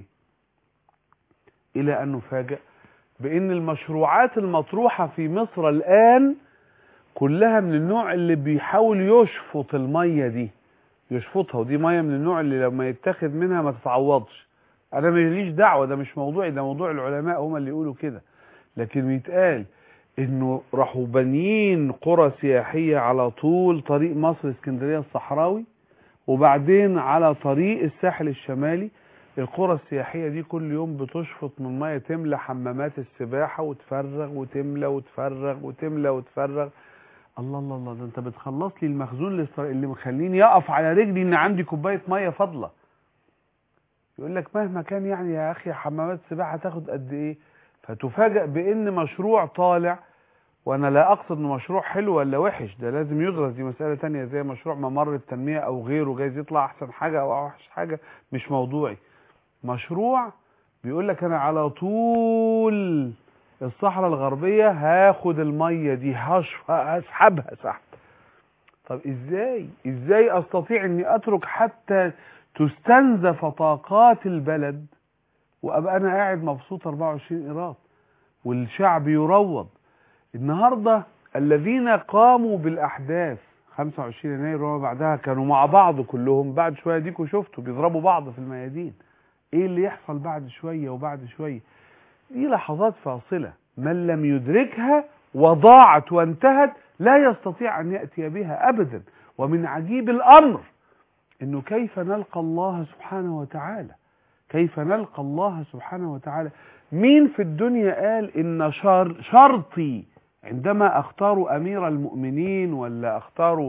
إلى أن نفاجأ بأن المشروعات المطروحة في مصر الآن كلها من النوع اللي بيحاول يشفط المية دي يشفطها ودي مية من النوع اللي لما يتاخد منها ما تتعوضش انا ماليش دعوة ده مش موضوعي ده موضوع العلماء هم اللي يقولوا كده لكن يتقال انه راحوا بانيين قرى سياحية على طول طريق مصر اسكندرية الصحراوي وبعدين على طريق الساحل الشمالي القرى السياحية دي كل يوم بتشفط من مية تملى حمامات السباحة وتفرغ وتملى وتفرغ وتملى وتفرغ الله الله الله ده انت بتخلص لي المخزون اللي استر- اللي مخليني يقف على رجلي ان عندي كوبايه ميه فاضله يقول لك مهما كان يعني يا اخي حمامات السباحه تاخد قد ايه فتفاجئ بان مشروع طالع وانا لا اقصد انه مشروع حلو ولا وحش ده لازم يدرس دي مساله تانية زي مشروع ممر التنميه او غيره جايز يطلع احسن حاجه او اوحش حاجه مش موضوعي مشروع بيقول لك انا على طول الصحراء الغربية هاخد المية دي هشف هسحبها سحب طب ازاي ازاي استطيع اني اترك حتى تستنزف طاقات البلد وابقى انا قاعد مبسوط 24 قيراط والشعب يروض النهارده الذين قاموا بالاحداث 25 يناير وما بعدها كانوا مع بعض كلهم بعد شويه ديكوا شفتوا بيضربوا بعض في الميادين ايه اللي يحصل بعد شويه وبعد شويه دي لحظات فاصلة من لم يدركها وضاعت وانتهت لا يستطيع أن يأتي بها أبدا ومن عجيب الأمر أنه كيف نلقى الله سبحانه وتعالى كيف نلقى الله سبحانه وتعالى مين في الدنيا قال إن شر شرطي عندما أختار أمير المؤمنين ولا أختار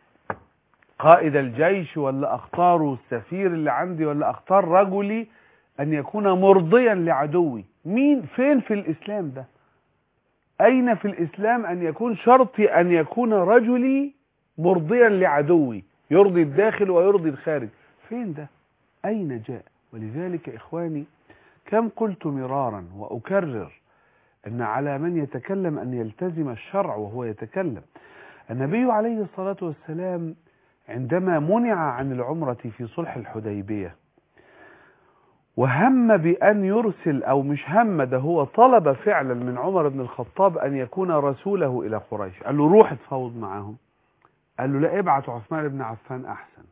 قائد الجيش ولا أختار السفير اللي عندي ولا أختار رجلي أن يكون مرضيا لعدوي مين فين في الإسلام ده أين في الإسلام أن يكون شرطي أن يكون رجلي مرضيا لعدوي يرضي الداخل ويرضي الخارج فين ده أين جاء ولذلك إخواني كم قلت مرارا وأكرر أن على من يتكلم أن يلتزم الشرع وهو يتكلم النبي عليه الصلاة والسلام عندما منع عن العمرة في صلح الحديبية وهم بأن يرسل أو مش هم ده هو طلب فعلا من عمر بن الخطاب أن يكون رسوله إلى قريش قال له روح اتفاوض معاهم قال له لا ابعت عثمان بن عفان أحسن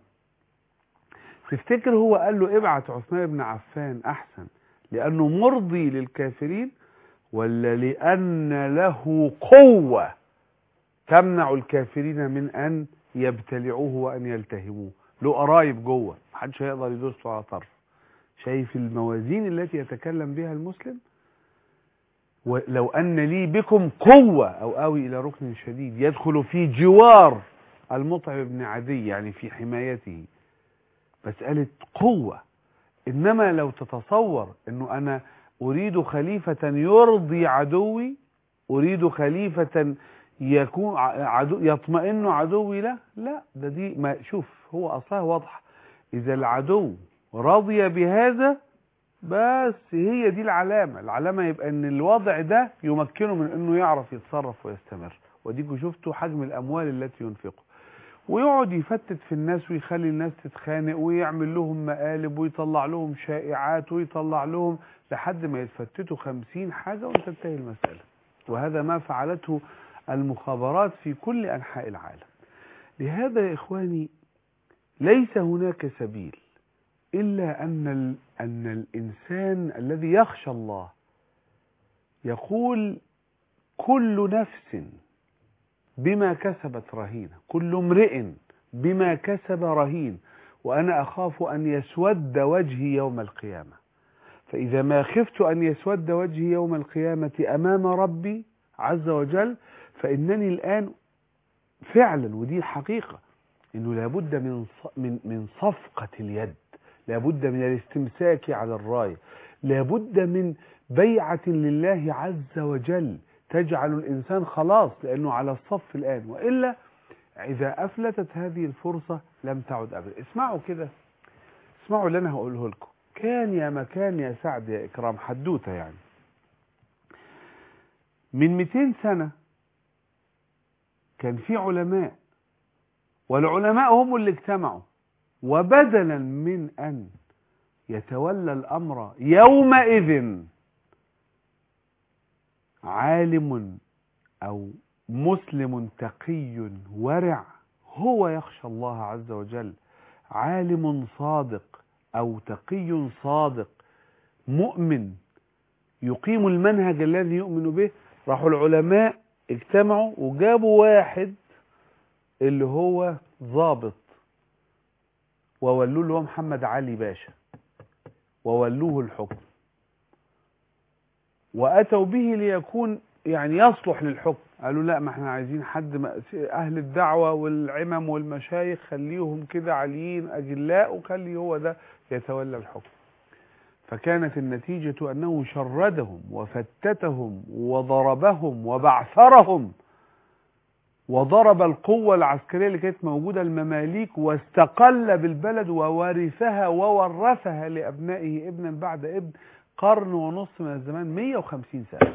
تفتكر هو قال له ابعت عثمان بن عفان أحسن لأنه مرضي للكافرين ولا لأن له قوة تمنع الكافرين من أن يبتلعوه وأن يلتهموه له قرايب جوه محدش هيقدر يدوس على طرف شايف الموازين التي يتكلم بها المسلم ولو أن لي بكم قوة أو آوي إلى ركن شديد يدخل في جوار المطعم بن عدي يعني في حمايته مسألة قوة إنما لو تتصور أنه أنا أريد خليفة يرضي عدوي أريد خليفة يكون عدو يطمئن عدوي له لا ده دي ما شوف هو أصلها واضحة إذا العدو رضي بهذا بس هي دي العلامة العلامة يبقى ان الوضع ده يمكنه من انه يعرف يتصرف ويستمر وديكوا شفتوا حجم الاموال التي ينفقه ويقعد يفتت في الناس ويخلي الناس تتخانق ويعمل لهم مقالب ويطلع لهم شائعات ويطلع لهم لحد ما يتفتتوا خمسين حاجة وتنتهي المسألة وهذا ما فعلته المخابرات في كل أنحاء العالم لهذا يا إخواني ليس هناك سبيل إلا أن ال... أن الإنسان الذي يخشى الله يقول كل نفس بما كسبت رهينة كل امرئ بما كسب رهين وأنا أخاف أن يسود وجهي يوم القيامة فإذا ما خفت أن يسود وجهي يوم القيامة أمام ربي عز وجل فإنني الآن فعلا ودي الحقيقة إنه لابد من من من صفقة اليد لابد من الاستمساك على الراية لابد من بيعة لله عز وجل تجعل الإنسان خلاص لأنه على الصف الآن وإلا إذا أفلتت هذه الفرصة لم تعد أبدا اسمعوا كده اسمعوا اللي أنا هقوله لكم كان يا مكان يا سعد يا إكرام حدوتة يعني من 200 سنة كان في علماء والعلماء هم اللي اجتمعوا وبدلا من أن يتولى الأمر يومئذ عالم أو مسلم تقي ورع هو يخشى الله عز وجل عالم صادق أو تقي صادق مؤمن يقيم المنهج الذي يؤمن به راحوا العلماء اجتمعوا وجابوا واحد اللي هو ضابط وولوه اللي هو محمد علي باشا وولوه الحكم وأتوا به ليكون يعني يصلح للحكم قالوا لا ما احنا عايزين حد ما- أهل الدعوة والعمم والمشايخ خليهم كده عاليين أجلاء وخلي هو ده يتولى الحكم فكانت النتيجة أنه شردهم وفتتهم وضربهم وبعثرهم وضرب القوة العسكرية اللي كانت موجودة المماليك واستقل بالبلد وورثها وورثها لأبنائه ابنا بعد ابن قرن ونصف من الزمان 150 سنة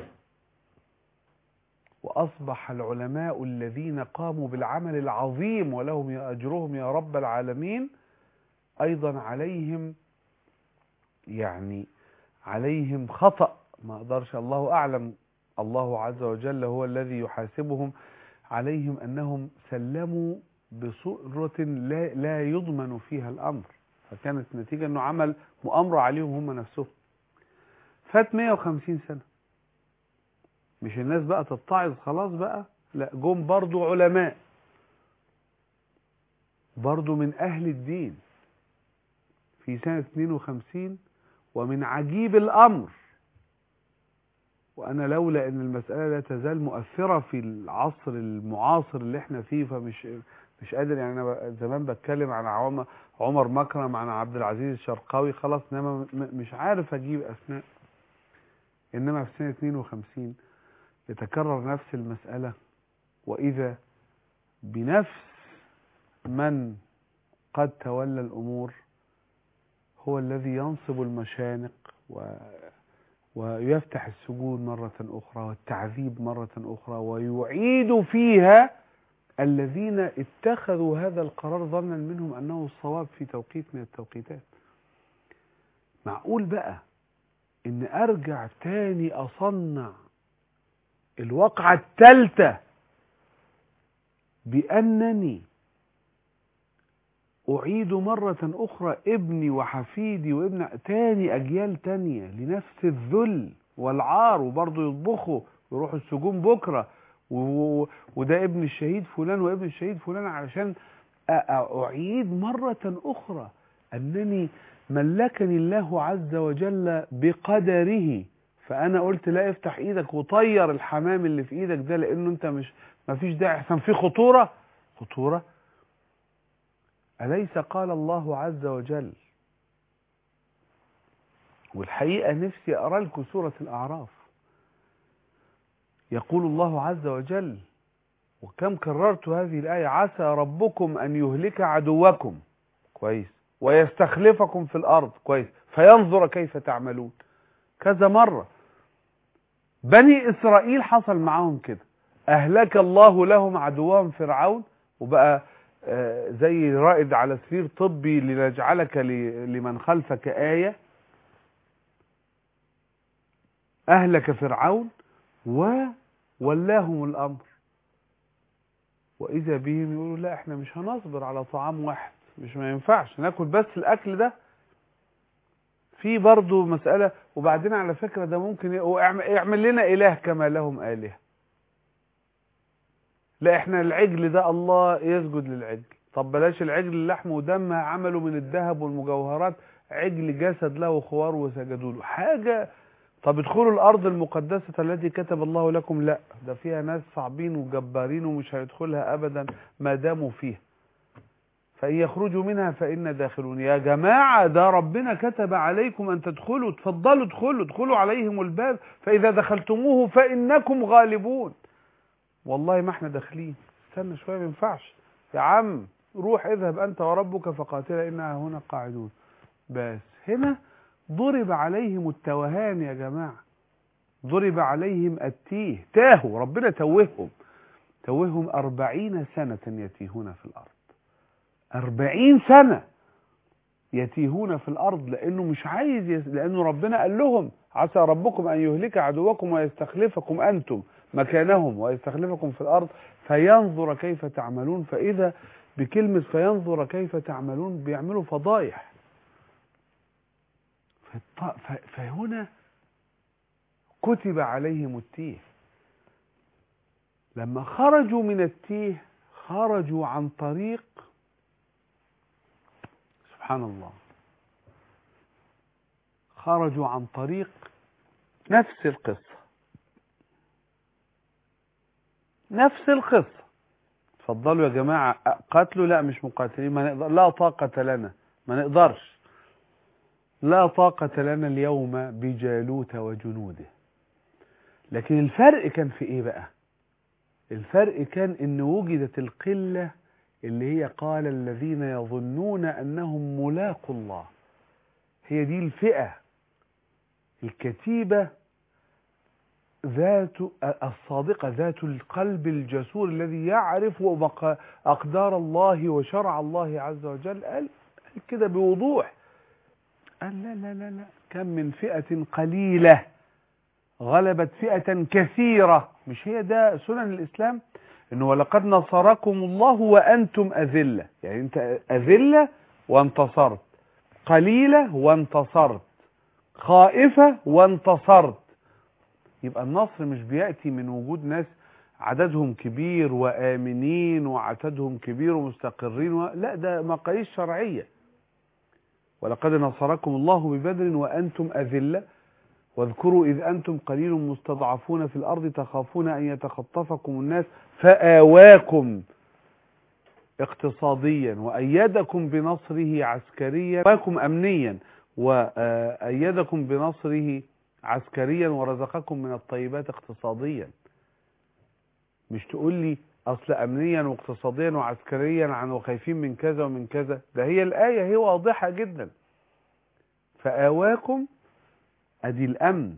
وأصبح العلماء الذين قاموا بالعمل العظيم ولهم يا أجرهم يا رب العالمين أيضا عليهم يعني عليهم خطأ ما أقدرش الله أعلم الله عز وجل هو الذي يحاسبهم عليهم أنهم سلموا بصورة لا, لا يضمن فيها الأمر فكانت النتيجة أنه عمل مؤامرة عليهم هم نفسهم فات 150 سنة مش الناس بقى تتعظ خلاص بقى لا جم برضو علماء برضو من أهل الدين في سنة 52 ومن عجيب الأمر وأنا لولا أن المسألة لا تزال مؤثرة في العصر المعاصر اللي احنا فيه فمش مش قادر يعني أنا ب- زمان بتكلم عن عوام- عمر مكرم عن عبد العزيز الشرقاوي خلاص إنما م- مش عارف أجيب أسماء إنما في سنة 52 يتكرر نفس المسألة وإذا بنفس من قد تولى الأمور هو الذي ينصب المشانق و ويفتح السجون مرة أخرى والتعذيب مرة أخرى ويعيد فيها الذين اتخذوا هذا القرار ظنا منهم أنه الصواب في توقيت من التوقيتات معقول بقى إن أرجع تاني أصنع الواقعة الثالثة بأنني أعيد مرة أخرى ابني وحفيدي وابن تاني أجيال تانية لنفس الذل والعار وبرضه يطبخوا ويروحوا السجون بكرة و... و- وده ابن الشهيد فلان وابن الشهيد فلان علشان أ- أ- أعيد مرة أخرى أنني ملكني الله عز وجل بقدره فأنا قلت لا افتح إيدك وطير الحمام اللي في إيدك ده لأنه أنت مش مفيش داعي أحسن في خطورة خطورة أليس قال الله عز وجل والحقيقة نفسي أرى لكم سورة الأعراف يقول الله عز وجل وكم كررت هذه الآية عسى ربكم أن يهلك عدوكم كويس ويستخلفكم في الأرض كويس فينظر كيف تعملون كذا مرة بني إسرائيل حصل معاهم كده أهلك الله لهم عدوهم فرعون وبقى آه، زي رائد على سرير طبي لنجعلك ل- لمن خلفك آية أهلك فرعون وولاهم الأمر وإذا بهم يقولوا لا احنا مش هنصبر على طعام واحد مش ما ينفعش ناكل بس الأكل ده في برضه مسألة وبعدين على فكرة ده ممكن ي- هو اعمل اعمل لنا إله كما لهم آلهة لا احنا العجل ده الله يسجد للعجل طب بلاش العجل اللحم ودم عملوا من الذهب والمجوهرات عجل جسد له خوار وسجدوا له حاجة طب ادخلوا الأرض المقدسة التي كتب الله لكم لا ده فيها ناس صعبين وجبارين ومش هيدخلها أبدا ما داموا فيها فإن يخرجوا منها فإن داخلون يا جماعة ده ربنا كتب عليكم أن تدخلوا تفضلوا ادخلوا ادخلوا عليهم الباب فإذا دخلتموه فإنكم غالبون والله ما احنا داخلين استنى شوية ما ينفعش يا عم روح اذهب أنت وربك فقاتلا إنها هنا قاعدون بس هنا ضرب عليهم التوهان يا جماعة ضرب عليهم التيه تاهوا ربنا توههم توههم أربعين سنة يتيهون في الأرض أربعين سنة يتيهون في الأرض لأنه مش عايز يس... لأنه ربنا قال لهم عسى ربكم أن يهلك عدوكم ويستخلفكم أنتم مكانهم ويستخلفكم في الأرض فينظر كيف تعملون فإذا بكلمة فينظر كيف تعملون بيعملوا فضايح فالط- ف- فهنا كتب عليهم التيه لما خرجوا من التيه خرجوا عن طريق سبحان الله خرجوا عن طريق نفس القصة نفس القصة اتفضلوا يا جماعة قتلوا لا مش مقاتلين ما نقدر لا طاقة لنا ما نقدرش لا طاقة لنا اليوم بجالوت وجنوده لكن الفرق كان في ايه بقى الفرق كان ان وجدت القلة اللي هي قال الذين يظنون انهم ملاقوا الله هي دي الفئة الكتيبة ذات الصادقة ذات القلب الجسور الذي يعرف بقى أقدار الله وشرع الله عز وجل قال قال كده بوضوح قال لا لا لا لا كم من فئة قليلة غلبت فئة كثيرة مش هي ده سنن الإسلام إنه ولقد نصركم الله وأنتم أذلة يعني أنت أذلة وانتصرت قليلة وانتصرت خائفة وانتصرت يبقى النصر مش بيأتي من وجود ناس عددهم كبير وآمنين وعددهم كبير ومستقرين و... لا ده مقاييس شرعية ولقد نصركم الله ببدر وأنتم أذلة واذكروا إذ أنتم قليل مستضعفون في الأرض تخافون أن يتخطفكم الناس فآواكم اقتصاديا وأيدكم بنصره عسكريا وأيدكم أمنيا وأيدكم بنصره عسكريا ورزقكم من الطيبات اقتصاديا مش تقول لي أصل أمنيا واقتصاديا وعسكريا عن وخايفين من كذا ومن كذا ده هي الآية هي واضحة جدا فآواكم أدي الأمن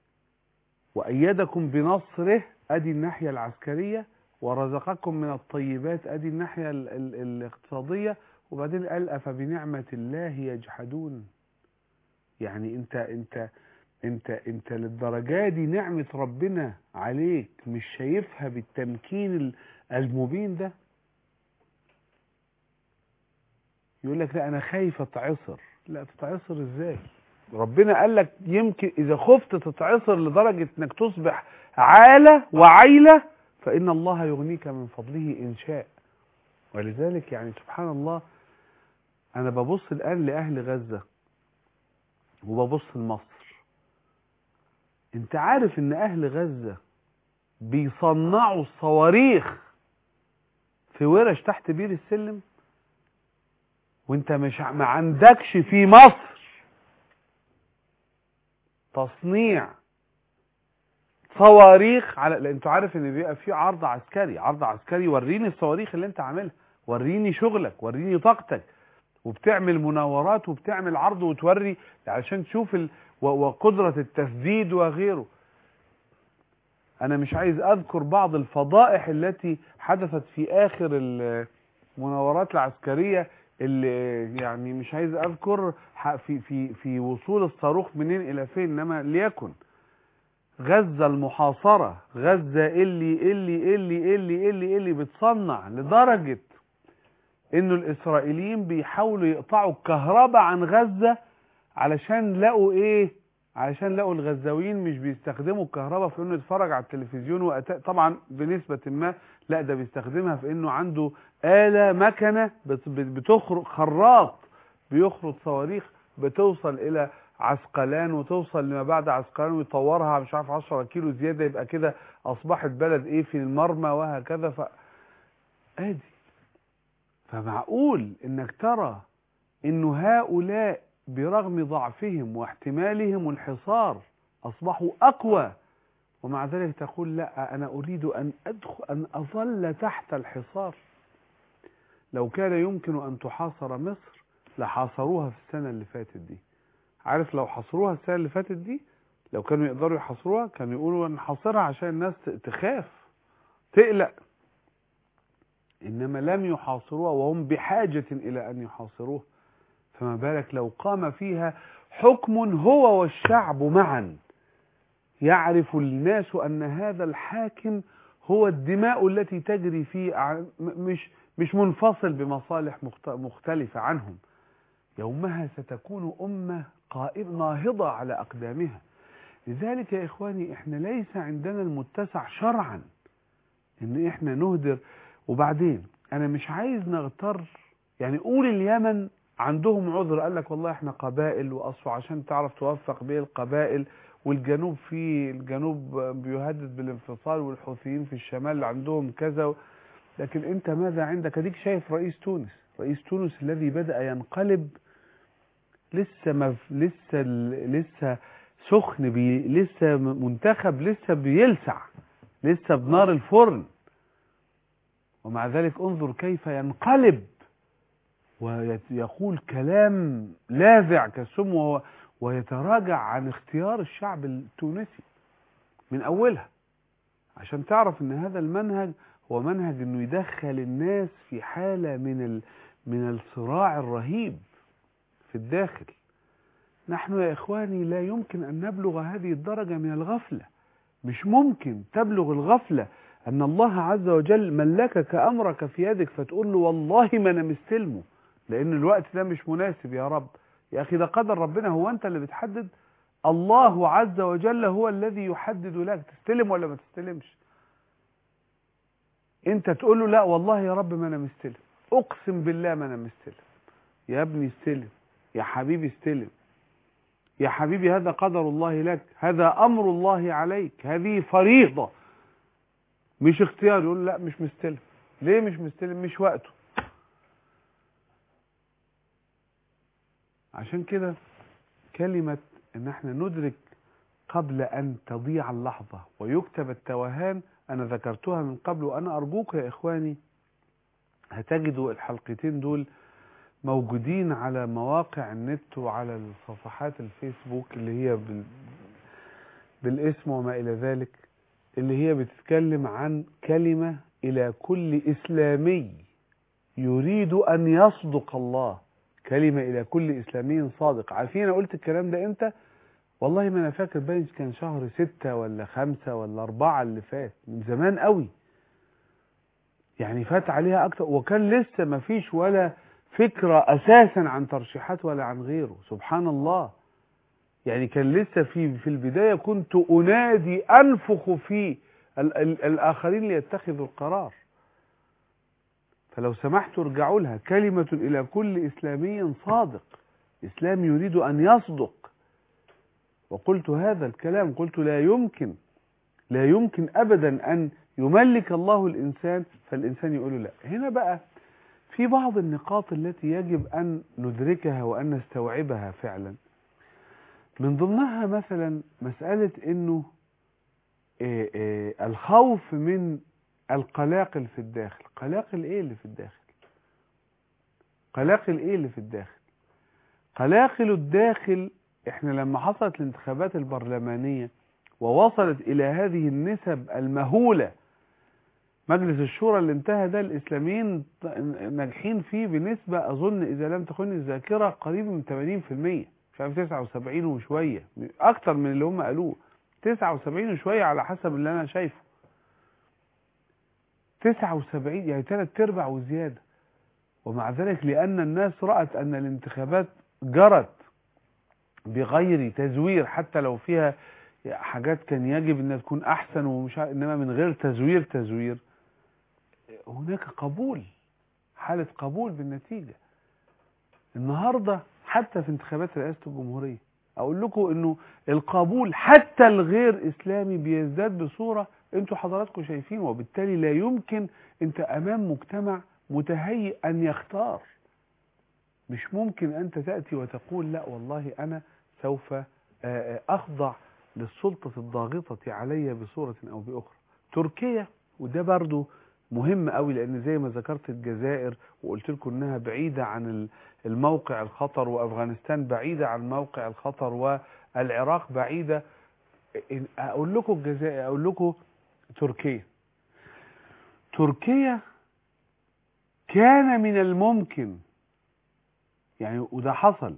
وأيدكم بنصره أدي الناحية العسكرية ورزقكم من الطيبات أدي الناحية ال ال الاقتصادية وبعدين قال أفبنعمة الله يجحدون يعني أنت أنت أنت أنت للدرجة دي نعمة ربنا عليك مش شايفها بالتمكين المبين ده يقول لك لا أنا خايف أتعصر لا تتعصر إزاي ربنا قال لك يمكن إذا خفت تتعصر لدرجة أنك تصبح عالة وعيلة فإن الله يغنيك من فضله إن شاء ولذلك يعني سبحان الله أنا ببص الآن لأهل غزة وببص لمصر أنت عارف إن أهل غزة بيصنعوا الصواريخ في ورش تحت بير السلم وانت مش ما عندكش في مصر تصنيع صواريخ على لان انت عارف ان بيبقى في عرض عسكري عرض عسكري وريني الصواريخ اللي انت عاملها وريني شغلك وريني طاقتك وبتعمل مناورات وبتعمل عرض وتوري علشان تشوف ال... و... وقدرة التسديد وغيره انا مش عايز اذكر بعض الفضائح التي حدثت في اخر المناورات العسكرية اللي يعني مش عايز اذكر في في في وصول الصاروخ منين الى فين انما ليكن غزة المحاصرة غزة اللي اللي اللي اللي اللي اللي بتصنع لدرجة انه الاسرائيليين بيحاولوا يقطعوا الكهرباء عن غزة علشان لقوا ايه علشان لقوا الغزاويين مش بيستخدموا الكهرباء في انه يتفرج على التلفزيون وأت... طبعا بنسبة ما لا ده بيستخدمها في انه عنده آلة مكنة بت... بتخرج خراط بيخرط صواريخ بتوصل الى عسقلان وتوصل لما بعد عسقلان ويطورها مش عارف 10 كيلو زيادة يبقى كده اصبحت بلد ايه في المرمى وهكذا ف ادي فمعقول انك ترى انه هؤلاء برغم ضعفهم واحتمالهم الحصار اصبحوا اقوى ومع ذلك تقول لا انا اريد ان ادخل ان اظل تحت الحصار لو كان يمكن ان تحاصر مصر لحاصروها في السنة اللي فاتت دي عارف لو حصروها السنة اللي فاتت دي لو كانوا يقدروا يحصروها كانوا يقولوا نحاصرها عشان الناس تخاف تقلق إنما لم يحاصروها وهم بحاجة إلى أن يحاصروها فما بالك لو قام فيها حكم هو والشعب معا يعرف الناس أن هذا الحاكم هو الدماء التي تجري فيه مش مش منفصل بمصالح مختلفة عنهم يومها ستكون أمة قائم ناهضة على أقدامها لذلك يا إخواني إحنا ليس عندنا المتسع شرعا إن إحنا نهدر وبعدين أنا مش عايز نغتر يعني قول اليمن عندهم عذر قال لك والله إحنا قبائل وأصل عشان تعرف توفق بين القبائل والجنوب في الجنوب بيهدد بالانفصال والحوثيين في الشمال عندهم كذا لكن أنت ماذا عندك أديك شايف رئيس تونس رئيس تونس الذي بدأ ينقلب لسه ما لسه لسه سخن بي لسه منتخب لسه بيلسع لسه بنار الفرن ومع ذلك انظر كيف ينقلب ويقول كلام لاذع كالسم ويتراجع عن اختيار الشعب التونسي من اولها عشان تعرف ان هذا المنهج هو منهج انه يدخل الناس في حالة من ال... من الصراع الرهيب في الداخل نحن يا إخواني لا يمكن أن نبلغ هذه الدرجة من الغفلة مش ممكن تبلغ الغفلة أن الله عز وجل ملكك أمرك في يدك فتقول له والله ما أنا مستلمه لأن الوقت ده مش مناسب يا رب يا أخي ده قدر ربنا هو أنت اللي بتحدد الله عز وجل هو الذي يحدد لك تستلم ولا ما تستلمش انت تقول له لا والله يا رب ما انا مستلم اقسم بالله ما انا مستلم يا ابني استلم يا حبيبي استلم يا حبيبي هذا قدر الله لك هذا امر الله عليك هذه فريضة مش اختيار يقول لا مش مستلم ليه مش مستلم مش وقته عشان كده كلمة ان احنا ندرك قبل ان تضيع اللحظة ويكتب التوهان انا ذكرتها من قبل وانا ارجوك يا اخواني هتجدوا الحلقتين دول موجودين على مواقع النت وعلى الصفحات الفيسبوك اللي هي بال... بالاسم وما الى ذلك اللي هي بتتكلم عن كلمة الى كل اسلامي يريد ان يصدق الله كلمة الى كل اسلامي صادق عارفين انا قلت الكلام ده امتى والله ما انا فاكر باين كان شهر ستة ولا خمسة ولا اربعة اللي فات من زمان قوي يعني فات عليها اكتر وكان لسه ما فيش ولا فكرة اساسا عن ترشيحات ولا عن غيره سبحان الله يعني كان لسه في في البداية كنت انادي انفخ في ال ال الاخرين ليتخذوا القرار فلو سمحتوا ارجعوا لها كلمة الى كل اسلامي صادق اسلام يريد ان يصدق وقلت هذا الكلام قلت لا يمكن لا يمكن ابدا ان يملك الله الانسان فالانسان يقول لا هنا بقى في بعض النقاط التي يجب ان ندركها وان نستوعبها فعلا من ضمنها مثلا مسألة انه إيه إيه الخوف من القلاقل في الداخل قلاقل ايه اللي في الداخل قلاقل ايه اللي في الداخل قلاقل الداخل احنا لما حصلت الانتخابات البرلمانية ووصلت الى هذه النسب المهولة مجلس الشورى اللي انتهى ده الاسلاميين ناجحين فيه بنسبة اظن اذا لم تخن الذاكرة قريب من 80% مش عارف 79 وشوية اكتر من اللي هم قالوه 79 وشوية على حسب اللي انا شايفه 79 يعني ثلاث ارباع وزيادة ومع ذلك لان الناس رأت ان الانتخابات جرت بغير تزوير حتى لو فيها حاجات كان يجب انها تكون احسن ومش عارف- انما من غير تزوير تزوير هناك قبول حالة قبول بالنتيجة النهاردة حتى في انتخابات رئاسة الجمهورية اقول لكم انه القبول حتى الغير اسلامي بيزداد بصورة انتوا حضراتكم شايفين وبالتالي لا يمكن انت امام مجتمع متهيئ ان يختار مش ممكن انت تأتي وتقول لا والله انا سوف آه، آه، اخضع للسلطة الضاغطة علي بصورة او باخرى تركيا وده برضو مهم قوي لان زي ما ذكرت الجزائر وقلت لكم انها بعيدة عن ال- الموقع الخطر وافغانستان بعيدة عن موقع الخطر والعراق بعيدة إن- اقول لكم الجزائر اقول لكم تركيا تركيا كان من الممكن يعني وده حصل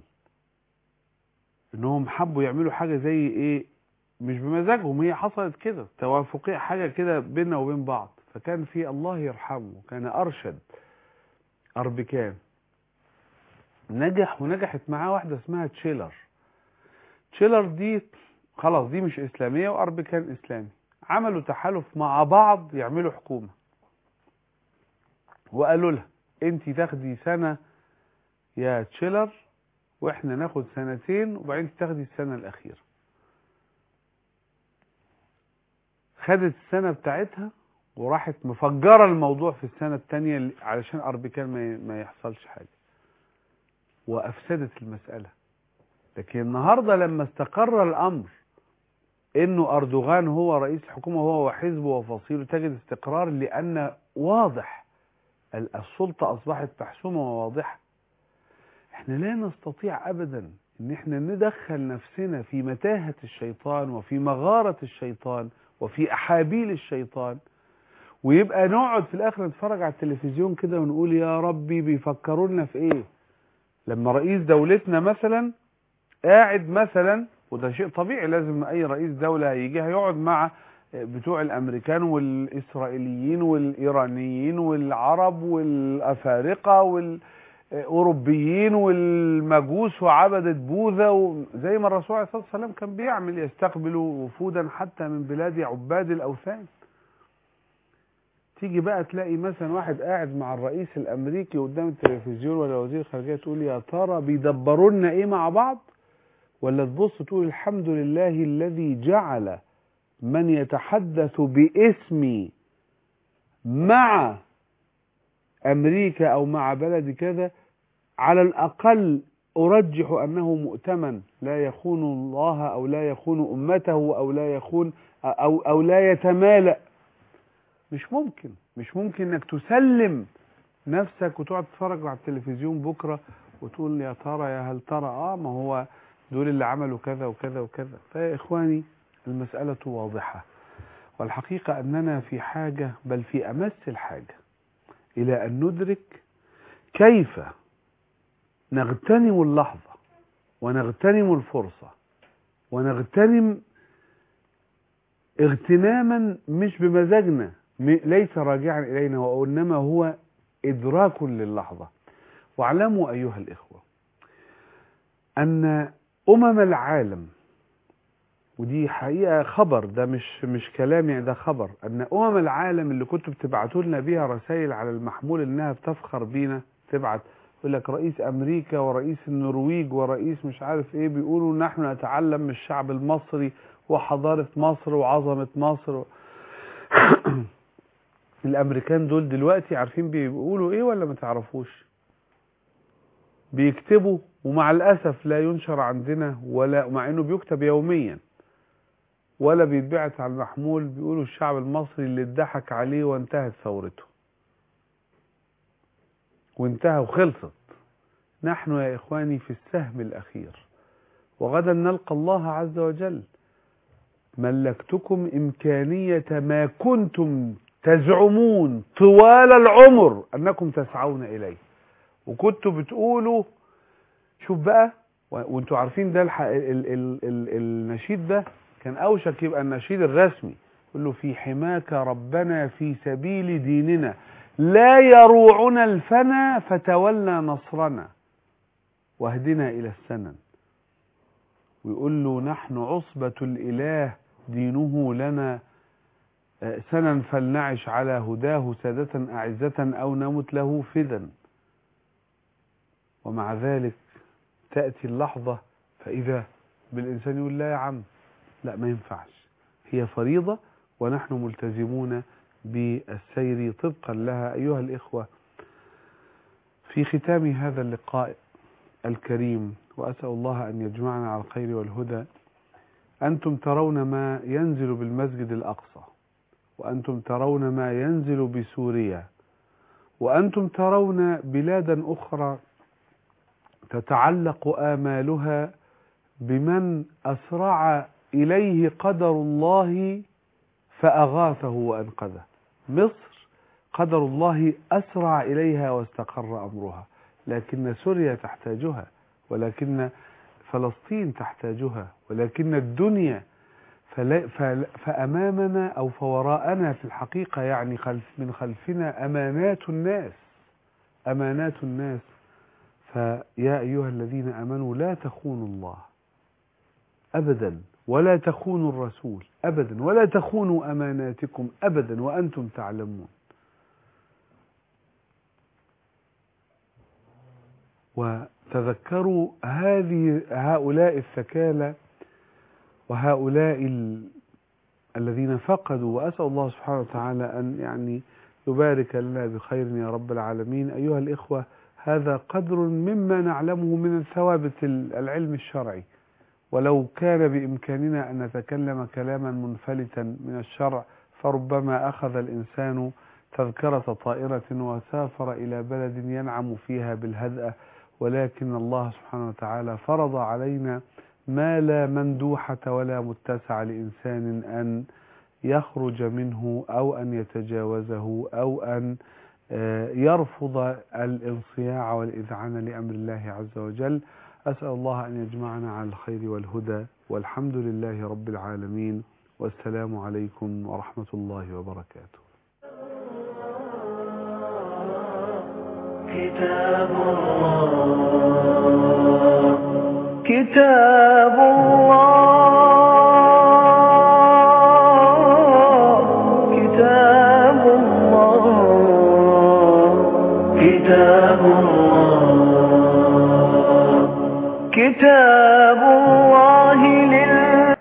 انهم حبوا يعملوا حاجة زي ايه مش بمزاجهم هي حصلت كده توافقية حاجة كده بيننا وبين بعض فكان في الله يرحمه كان ارشد اربكان نجح ونجحت معاه واحدة اسمها تشيلر تشيلر دي خلاص دي مش اسلامية واربكان اسلامي عملوا تحالف مع بعض يعملوا حكومة وقالوا لها انت تاخدي سنة يا تشيلر واحنا ناخد سنتين وبعدين تاخدي السنة الاخيرة خدت السنة بتاعتها وراحت مفجرة الموضوع في السنة التانية اللي- علشان أربكان ما, ما يحصلش حاجة وأفسدت المسألة لكن النهاردة لما استقر الأمر إنه أردوغان هو رئيس الحكومة هو وحزبه وفصيله تجد استقرار لأن واضح ال- السلطة أصبحت محسومة وواضحة احنا لا نستطيع أبدا إن احنا ندخل نفسنا في متاهة الشيطان وفي مغارة الشيطان وفي أحابيل الشيطان ويبقى نقعد في الاخر نتفرج على التلفزيون كده ونقول يا ربي بيفكرونا في ايه لما رئيس دولتنا مثلا قاعد مثلا وده شيء طبيعي لازم اي رئيس دولة هيجي هيقعد مع بتوع الامريكان والاسرائيليين والايرانيين والعرب والافارقة والاوروبيين والمجوس وعبدة بوذا وزي ما الرسول عليه الصلاة والسلام كان بيعمل يستقبل وفودا حتى من بلاد عباد الاوثان تيجي بقى تلاقي مثلا واحد قاعد مع الرئيس الامريكي قدام التلفزيون ولا وزير الخارجيه تقول يا ترى بيدبروا لنا ايه مع بعض ولا تبص تقول الحمد لله الذي جعل من يتحدث باسمي مع امريكا او مع بلد كذا على الاقل ارجح انه مؤتمن لا يخون الله او لا يخون امته او لا يخون او او لا يتمالأ مش ممكن مش ممكن انك تسلم نفسك وتقعد تتفرج على التلفزيون بكره وتقول يا ترى يا هل ترى اه ما هو دول اللي عملوا كذا وكذا وكذا فيا اخواني المسألة واضحة والحقيقة اننا في حاجة بل في امس الحاجة الى ان ندرك كيف نغتنم اللحظة ونغتنم الفرصة ونغتنم اغتناما مش بمزاجنا م- ليس راجعا إلينا وإنما هو إدراك للحظة واعلموا أيها الإخوة أن أمم العالم ودي حقيقة خبر ده مش مش كلام يعني ده خبر أن أمم العالم اللي كنتوا بتبعتوا لنا بيها رسائل على المحمول إنها بتفخر بينا تبعت يقول لك رئيس أمريكا ورئيس النرويج ورئيس مش عارف إيه بيقولوا نحن نتعلم من الشعب المصري وحضارة مصر وعظمة مصر الامريكان دول دلوقتي عارفين بيقولوا ايه ولا ما تعرفوش بيكتبوا ومع الاسف لا ينشر عندنا ولا مع انه بيكتب يوميا ولا بيتبعت على المحمول بيقولوا الشعب المصري اللي اتضحك عليه وانتهت ثورته وانتهى وخلصت نحن يا اخواني في السهم الاخير وغدا نلقى الله عز وجل ملكتكم إمكانية ما كنتم تزعمون طوال العمر أنكم تسعون إليه وكنتوا بتقولوا شوف بقى و- وانتوا عارفين ده الح... ال... ال... ال... ال... النشيد ده كان أوشك يبقى النشيد الرسمي يقول له في حماك ربنا في سبيل ديننا لا يروعنا الفنا فتولى نصرنا واهدنا إلى السنن ويقول له نحن عصبة الإله دينه لنا آه، سنا فلنعش على هداه سادة أعزة أو نمت له فدا ومع ذلك تأتي اللحظة فإذا بالإنسان يقول لا يا عم لا ما ينفعش هي فريضة ونحن ملتزمون بالسير طبقا لها أيها الإخوة في ختام هذا اللقاء الكريم وأسأل الله أن يجمعنا على الخير والهدى أنتم ترون ما ينزل بالمسجد الأقصى وأنتم ترون ما ينزل بسوريا وأنتم ترون بلادا أخرى تتعلق آمالها بمن أسرع إليه قدر الله فأغاثه وأنقذه مصر قدر الله أسرع إليها واستقر أمرها لكن سوريا تحتاجها ولكن فلسطين تحتاجها ولكن الدنيا فلا فلا- فأمامنا أو فوراءنا في الحقيقة يعني خلف من خلفنا أمانات الناس أمانات الناس فيا أيها الذين آمنوا لا تخونوا الله أبدا ولا تخونوا الرسول أبدا ولا تخونوا أماناتكم أبدا وأنتم تعلمون وتذكروا هذه هؤلاء الثكالى وهؤلاء ال... الذين فقدوا وأسأل الله سبحانه وتعالى أن يعني يبارك لنا بخير يا رب العالمين أيها الإخوة هذا قدر مما نعلمه من ثوابت العلم الشرعي ولو كان بإمكاننا أن نتكلم كلاما منفلتا من الشرع فربما أخذ الإنسان تذكرة طائرة وسافر إلى بلد ينعم فيها بالهدأة ولكن الله سبحانه وتعالى فرض علينا ما لا مندوحة ولا متسع لإنسان أن يخرج منه أو أن يتجاوزه أو أن آه، يرفض الانصياع والإذعان لأمر الله عز وجل أسأل الله أن يجمعنا على الخير والهدى والحمد لله رب العالمين والسلام عليكم ورحمة الله وبركاته كتاب الله كتاب الله كتاب الله كتاب الله كتاب